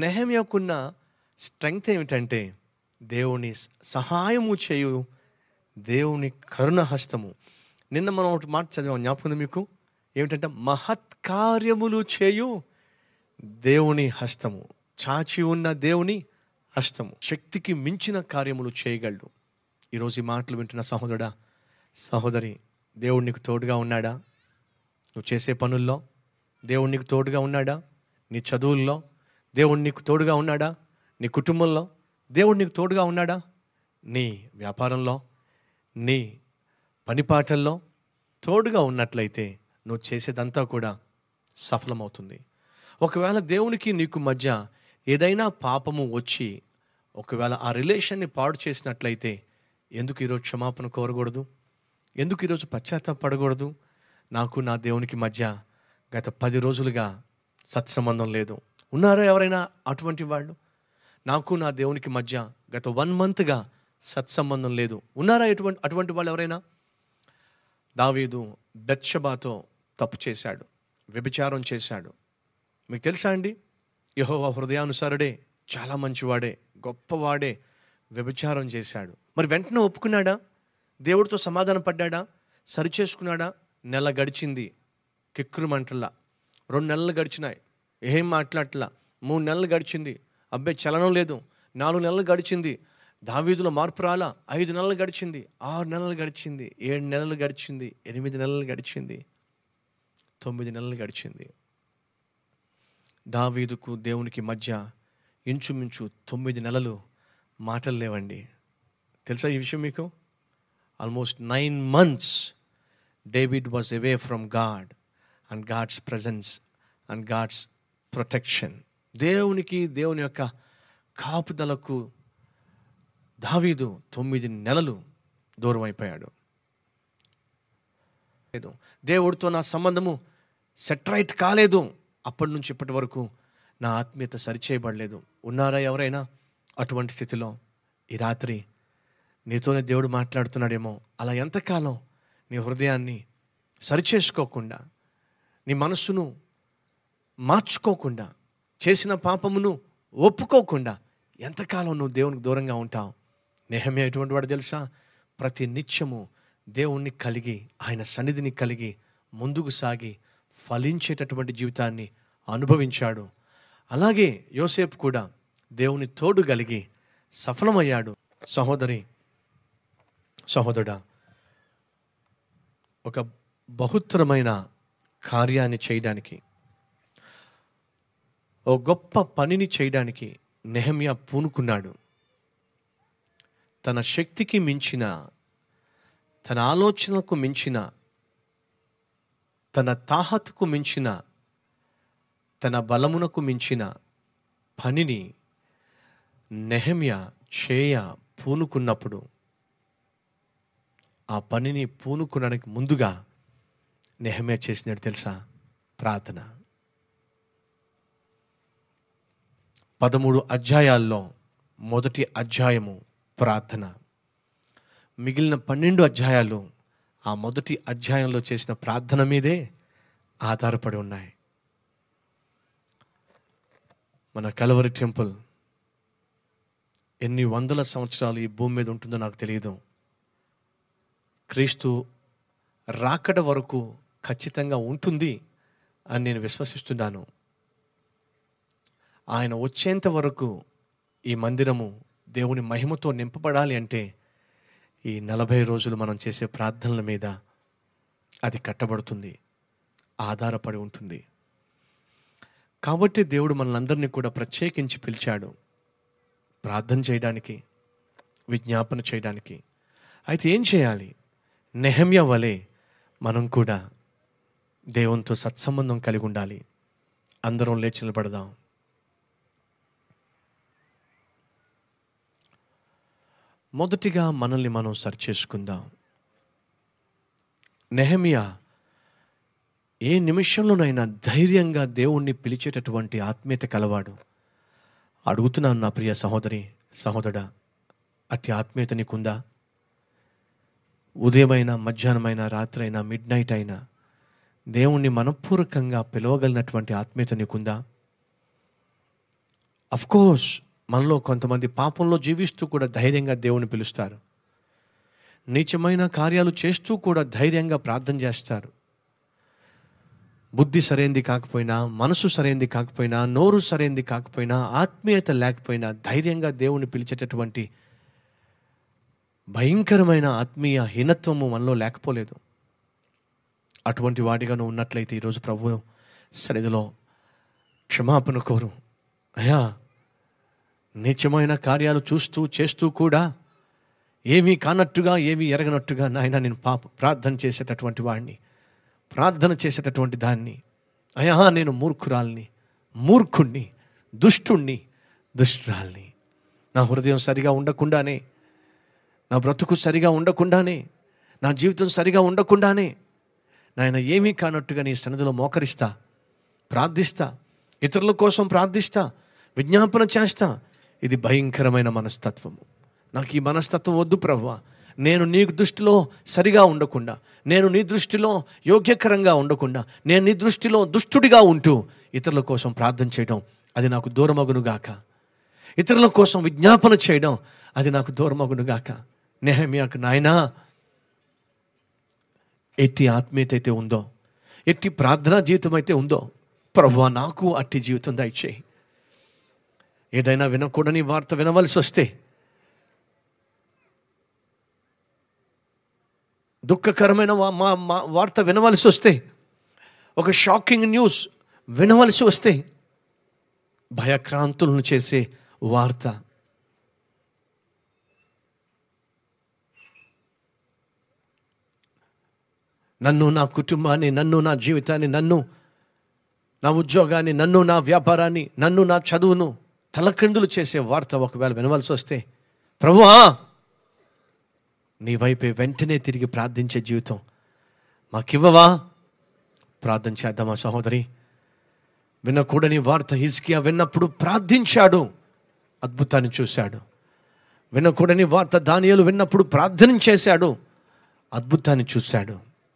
నెహమ్యకున్న స్ట్రెంగ్త్ ఏమిటంటే దేవుని సహాయము చేయు దేవుని కరుణ హస్తము నిన్న మనం ఒకటి మాట చదివాం జ్ఞాపకం ఉందా మీకు ఏమిటంటే మహత్ కార్యములు చేయు దేవుని హస్తము చాచి ఉన్న దేవుని హస్తము శక్తికి మించిన కార్యములు చేయగలడు ఈరోజు ఈ మాటలు వింటున్న సహోదరుడా సహోదరి దేవుడు నీకు తోడుగా ఉన్నాడా నువ్వు చేసే పనుల్లో దేవుడు నీకు తోడుగా ఉన్నాడా నీ చదువుల్లో దేవుడు నీకు తోడుగా ఉన్నాడా నీ కుటుంబంలో దేవుడు నీకు తోడుగా ఉన్నాడా నీ వ్యాపారంలో నీ పనిపాటల్లో తోడుగా ఉన్నట్లయితే నువ్వు చేసేదంతా కూడా సఫలమవుతుంది ఒకవేళ దేవునికి నీకు మధ్య ఏదైనా పాపము వచ్చి ఒకవేళ ఆ రిలేషన్ని పాడు చేసినట్లయితే ఎందుకు ఈరోజు క్షమాపణ కోరకూడదు ఎందుకు ఈరోజు పశ్చాత్తాపడకూడదు నాకు నా దేవునికి మధ్య గత పది రోజులుగా సత్సంబంధం లేదు ఉన్నారా ఎవరైనా అటువంటి వాళ్ళు నాకు నా దేవునికి మధ్య గత వన్ మంత్గా సత్సంబంధం లేదు ఉన్నారా ఎటువంటి అటువంటి వాళ్ళు ఎవరైనా దావీదు బెత్షబాతో తప్పు చేశాడు వ్యభిచారం చేశాడు మీకు తెలుసా అండి యహోవా హృదయానుసారుడే చాలా మంచివాడే గొప్పవాడే వ్యభిచారం చేశాడు మరి వెంటనే ఒప్పుకున్నాడా దేవుడితో సమాధానం పడ్డాడా సరిచేసుకున్నాడా నెల గడిచింది కిక్కురుమంటల్లా రెండు నెలలు గడిచినాయి ఏం మాట్లాడట్లా మూడు నెలలు గడిచింది అబ్బాయి చలనం లేదు నాలుగు నెలలు గడిచింది దావీదులో మార్పు రాలా ఐదు నెలలు గడిచింది ఆరు నెలలు గడిచింది ఏడు నెలలు గడిచింది ఎనిమిది నెలలు గడిచింది తొమ్మిది నెలలు గడిచింది దావీదుకు దేవునికి మధ్య ఇంచుమించు తొమ్మిది నెలలు మాటలు లేవండి తెలుసా ఈ విషయం మీకు almost nine months David was away from God and God's presence and God's protection దేవునికి దేవుని యొక్క కాపుదలకు దావీదు తొమ్మిది నెలలు దూరం అయిపోయాడు లేదు దేవుడితో నా సంబంధము సెటరైట్ కాలేదు అప్పటి నుంచి ఇప్పటి వరకు నా ఆత్మీయత సరిచేయబడలేదు ఉన్నారా ఎవరైనా అటువంటి స్థితిలో ఈ రాత్రి నీతోనే దేవుడు మాట్లాడుతున్నాడేమో అలా ఎంతకాలం నీ హృదయాన్ని సరిచేసుకోకుండా నీ మనస్సును మార్చుకోకుండా చేసిన పాపమును ఒప్పుకోకుండా ఎంతకాలం నువ్వు దేవునికి దూరంగా ఉంటావు నేహమే ఎటువంటి వాడు తెలుసా ప్రతి నిత్యము దేవుణ్ణి కలిగి ఆయన సన్నిధిని కలిగి ముందుకు సాగి ఫలించేటటువంటి జీవితాన్ని అనుభవించాడు అలాగే యోసేపు కూడా దేవుని తోడు కలిగి సఫలమయ్యాడు సహోదరి సహోదరుడా ఒక బహుత్తరమైన కార్యాన్ని చేయడానికి ఓ గొప్ప పనిని చేయడానికి నెహమ్యా పూనుకున్నాడు తన శక్తికి మించిన తన ఆలోచనకు మించిన తన తాహతుకు మించిన తన బలమునకు మించిన పనిని నెహమ్య చేయ పూనుకున్నప్పుడు ఆ పనిని పూనుకునడానికి ముందుగా నెహమ్య చేసినట్టు తెలుసా ప్రార్థన పదమూడు అధ్యాయాల్లో మొదటి అధ్యాయము ప్రార్థన మిగిలిన పన్నెండు అధ్యాయాలు ఆ మొదటి అధ్యాయంలో చేసిన ప్రార్థన మీదే ఆధారపడి ఉన్నాయి మన కలవరి టెంపుల్ ఎన్ని వందల సంవత్సరాలు ఈ భూమి మీద ఉంటుందో నాకు తెలియదు క్రీస్తు రాకడ వరకు ఖచ్చితంగా ఉంటుంది అని నేను విశ్వసిస్తున్నాను ఆయన వచ్చేంత వరకు ఈ మందిరము దేవుని మహిమతో నింపబడాలి అంటే ఈ నలభై రోజులు మనం చేసే ప్రార్థనల మీద అది కట్టబడుతుంది ఆధారపడి ఉంటుంది కాబట్టి దేవుడు మనలందరినీ కూడా ప్రత్యేకించి పిలిచాడు ప్రార్థన చేయడానికి విజ్ఞాపన చేయడానికి అయితే ఏం చేయాలి నెహమ్య వలె మనం కూడా దేవునితో సత్సంబంధం కలిగి ఉండాలి అందరం లేచి నిలబడదాం మొదటిగా మనల్ని మనం సరిచేసుకుందాం నెహమియా ఏ నిమిషంలోనైనా ధైర్యంగా దేవుణ్ణి పిలిచేటటువంటి ఆత్మీయత కలవాడు అడుగుతున్నాను నా ప్రియ సహోదరి సహోదరుడా అట్టి ఆత్మీయత నీకుందా ఉదయమైనా మధ్యాహ్నమైనా రాత్రి అయినా మిడ్ నైట్ అయినా దేవుణ్ణి మనపూర్వకంగా పిలవగలిగినటువంటి ఆత్మీయత నీకుందా కోర్స్ మనలో కొంతమంది పాపంలో జీవిస్తూ కూడా ధైర్యంగా దేవుని పిలుస్తారు నీచమైన కార్యాలు చేస్తూ కూడా ధైర్యంగా ప్రార్థన చేస్తారు బుద్ధి సరైంది కాకపోయినా మనసు సరైంది కాకపోయినా నోరు సరైంది కాకపోయినా ఆత్మీయత లేకపోయినా ధైర్యంగా దేవుని పిలిచేటటువంటి భయంకరమైన ఆత్మీయ హీనత్వము మనలో లేకపోలేదు అటువంటి వాడిగా నువ్వు ఉన్నట్లయితే ఈరోజు ప్రభు సన్నిధిలో క్షమాపణ కోరు అయ్యా నీచమైన కార్యాలు చూస్తూ చేస్తూ కూడా ఏమీ కానట్టుగా ఏమీ ఎరగనట్టుగా నాయన నేను పాప ప్రార్థన చేసేటటువంటి వాడిని ప్రార్థన చేసేటటువంటి దాన్ని అయ్యా నేను మూర్ఖురాల్ని మూర్ఖుణ్ణి దుష్టుణ్ణి దుష్టురాల్ని నా హృదయం సరిగా ఉండకుండానే నా బ్రతుకు సరిగా ఉండకుండానే నా జీవితం సరిగా ఉండకుండానే నాయన ఏమీ కానట్టుగా నీ సన్నిధిలో మోకరిస్తా ప్రార్థిస్తా ఇతరుల కోసం ప్రార్థిస్తా విజ్ఞాపన చేస్తా ఇది భయంకరమైన మనస్తత్వము నాకు ఈ మనస్తత్వం వద్దు ప్రభువా నేను నీ దృష్టిలో సరిగా ఉండకుండా నేను నీ దృష్టిలో యోగ్యకరంగా ఉండకుండా నేను నీ దృష్టిలో దుష్టుడిగా ఉంటూ ఇతరుల కోసం ప్రార్థన చేయడం అది నాకు దూరమగునుగాక ఇతరుల కోసం విజ్ఞాపన చేయడం అది నాకు దూరమగునుగాక నెహమియాకు నాయనా ఎట్టి ఆత్మీయత అయితే ఉందో ఎట్టి ప్రార్థనా జీవితం అయితే ఉందో ప్రభువా నాకు అట్టి జీవితం దయచేయి ఏదైనా వినకూడని వార్త వినవలసి వస్తే దుఃఖకరమైన వా- మా మా వార్త వినవలసి వస్తే ఒక షాకింగ్ న్యూస్ వినవలసి వస్తే భయక్రాంతులను చేసే వార్త నన్ను నా కుటుంబాన్ని నన్ను నా జీవితాన్ని నన్ను నా ఉద్యోగాన్ని నన్ను నా వ్యాపారాన్ని నన్ను నా చదువును తలక్రిందులు చేసే వార్త ఒకవేళ వినవలసి వస్తే ప్రభువా నీ వైపే వెంటనే తిరిగి ప్రార్థించే జీవితం మాకివ్వవా ప్రార్థన చేద్దామా సహోదరి వినకూడని వార్త హిజ్కియా విన్నప్పుడు ప్రార్థించాడు అద్భుతాన్ని చూశాడు వినకూడని వార్త దానియాలు విన్నప్పుడు ప్రార్థన చేశాడు అద్భుతాన్ని చూశాడు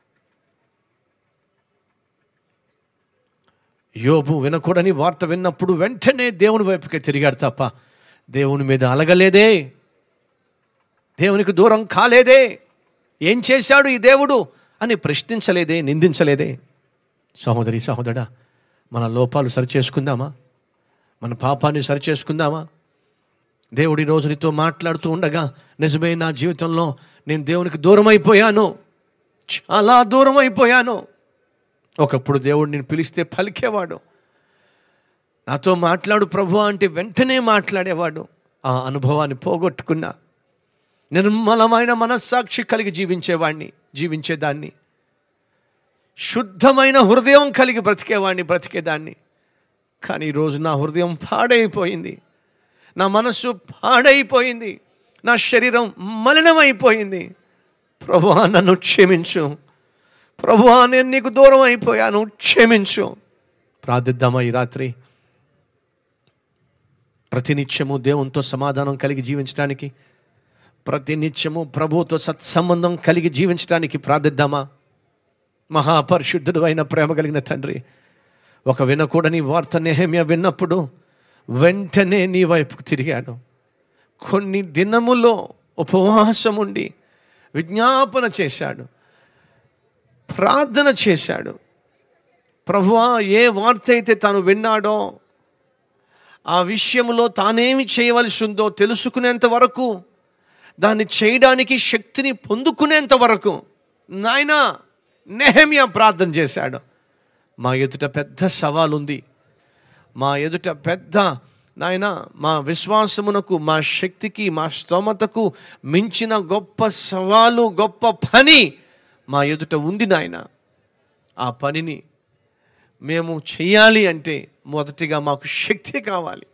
యోబు వినకూడని వార్త విన్నప్పుడు వెంటనే దేవుని వైపుకే తిరిగాడు తప్ప దేవుని మీద అలగలేదే దేవునికి దూరం కాలేదే ఏం చేశాడు ఈ దేవుడు అని ప్రశ్నించలేదే నిందించలేదే సహోదరి సహోదరా మన లోపాలు సరిచేసుకుందామా మన పాపాన్ని సరిచేసుకుందామా దేవుడి రోజు నీతో మాట్లాడుతూ ఉండగా నిజమే నా జీవితంలో నేను దేవునికి దూరం అయిపోయాను చాలా దూరం అయిపోయాను ఒకప్పుడు దేవుడు నేను పిలిస్తే పలికేవాడు నాతో మాట్లాడు ప్రభు అంటే వెంటనే మాట్లాడేవాడు ఆ అనుభవాన్ని పోగొట్టుకున్నా నిర్మలమైన మనస్సాక్షి కలిగి జీవించేవాడిని జీవించేదాన్ని శుద్ధమైన హృదయం కలిగి బ్రతికేవాడిని బ్రతికేదాన్ని కానీ ఈరోజు నా హృదయం పాడైపోయింది నా మనస్సు పాడైపోయింది నా శరీరం మలినమైపోయింది ప్రభువా నన్ను క్షమించు ప్రభువా నేను నీకు దూరం అయిపోయాను క్షమించు ప్రార్థిద్దామా ఈ రాత్రి ప్రతినిత్యము దేవునితో సమాధానం కలిగి జీవించడానికి ప్రతినిత్యము ప్రభువుతో సత్సంబంధం కలిగి జీవించడానికి ప్రార్థిద్దామా మహాపరిశుద్ధుడు అయిన ప్రేమ కలిగిన తండ్రి ఒక వినకూడని వార్త నెహమ్య విన్నప్పుడు వెంటనే నీ వైపుకు తిరిగాడు కొన్ని దినములో ఉపవాసం ఉండి విజ్ఞాపన చేశాడు ప్రార్థన చేశాడు ప్రభువా ఏ వార్త అయితే తాను విన్నాడో ఆ విషయంలో తానేమి చేయవలసి ఉందో తెలుసుకునేంత వరకు దాన్ని చేయడానికి శక్తిని పొందుకునేంత వరకు నాయనా నెహమియా ప్రార్థన చేశాడు మా ఎదుట పెద్ద సవాల్ ఉంది మా ఎదుట పెద్ద నాయన మా విశ్వాసమునకు మా శక్తికి మా స్తోమతకు మించిన గొప్ప సవాలు గొప్ప పని మా ఎదుట ఉంది నాయన ఆ పనిని మేము చేయాలి అంటే మొదటిగా మాకు శక్తి కావాలి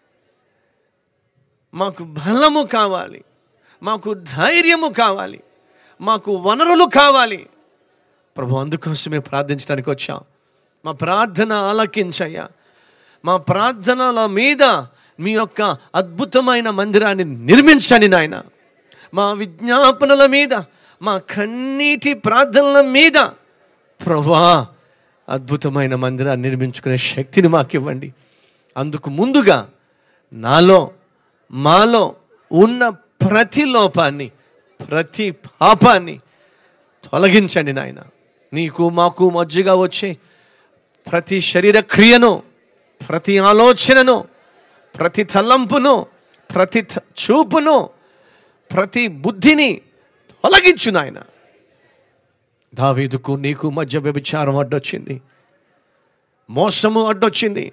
మాకు బలము కావాలి మాకు ధైర్యము కావాలి మాకు వనరులు కావాలి ప్రభు అందుకోసమే ప్రార్థించడానికి వచ్చాం మా ప్రార్థన ఆలకించయ్యా మా ప్రార్థనల మీద మీ యొక్క అద్భుతమైన మందిరాన్ని నిర్మించండి నాయన మా విజ్ఞాపనల మీద మా కన్నీటి ప్రార్థనల మీద ప్రభా అద్భుతమైన మందిరాన్ని నిర్మించుకునే శక్తిని మాకు ఇవ్వండి అందుకు ముందుగా నాలో మాలో ఉన్న ప్రతి లోపాన్ని ప్రతి పాపాన్ని తొలగించండి నాయన నీకు మాకు మధ్యగా వచ్చే ప్రతి శరీర క్రియను ప్రతి ఆలోచనను ప్రతి తలంపును ప్రతి త- చూపును ప్రతి బుద్ధిని తొలగించు నాయన దావీదుకు నీకు మధ్య వ్యభిచారం అడ్డొచ్చింది మోసము అడ్డొచ్చింది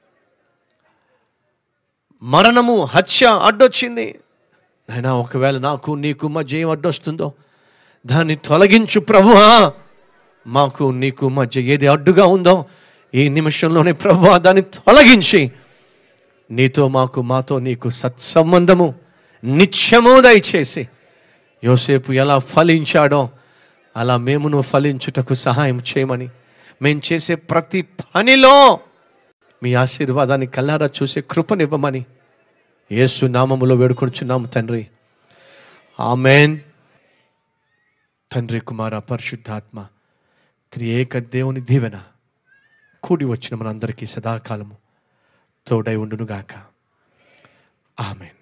మరణము హత్య అడ్డొచ్చింది అయినా ఒకవేళ నాకు నీకు మధ్య ఏం అడ్డొస్తుందో దాన్ని తొలగించు ప్రభువా మాకు నీకు మధ్య ఏది అడ్డుగా ఉందో ఈ నిమిషంలోనే ప్రభువా దాన్ని తొలగించి నీతో మాకు మాతో నీకు సత్సంబంధము నిత్యము దయచేసి యోసేపు ఎలా ఫలించాడో అలా మేమును ఫలించుటకు సహాయం చేయమని మేము చేసే ప్రతి పనిలో మీ ఆశీర్వాదాన్ని కల్లారా చూసే కృపనివ్వమని యేసు నామములో వేడుకొనుచున్నాము తండ్రి ఆమెన్ తండ్రి కుమార పరిశుద్ధాత్మ త్రియేక దేవుని దీవెన కూడి వచ్చిన మనందరికీ సదాకాలము తోడై ఉండునుగాక ఆమెన్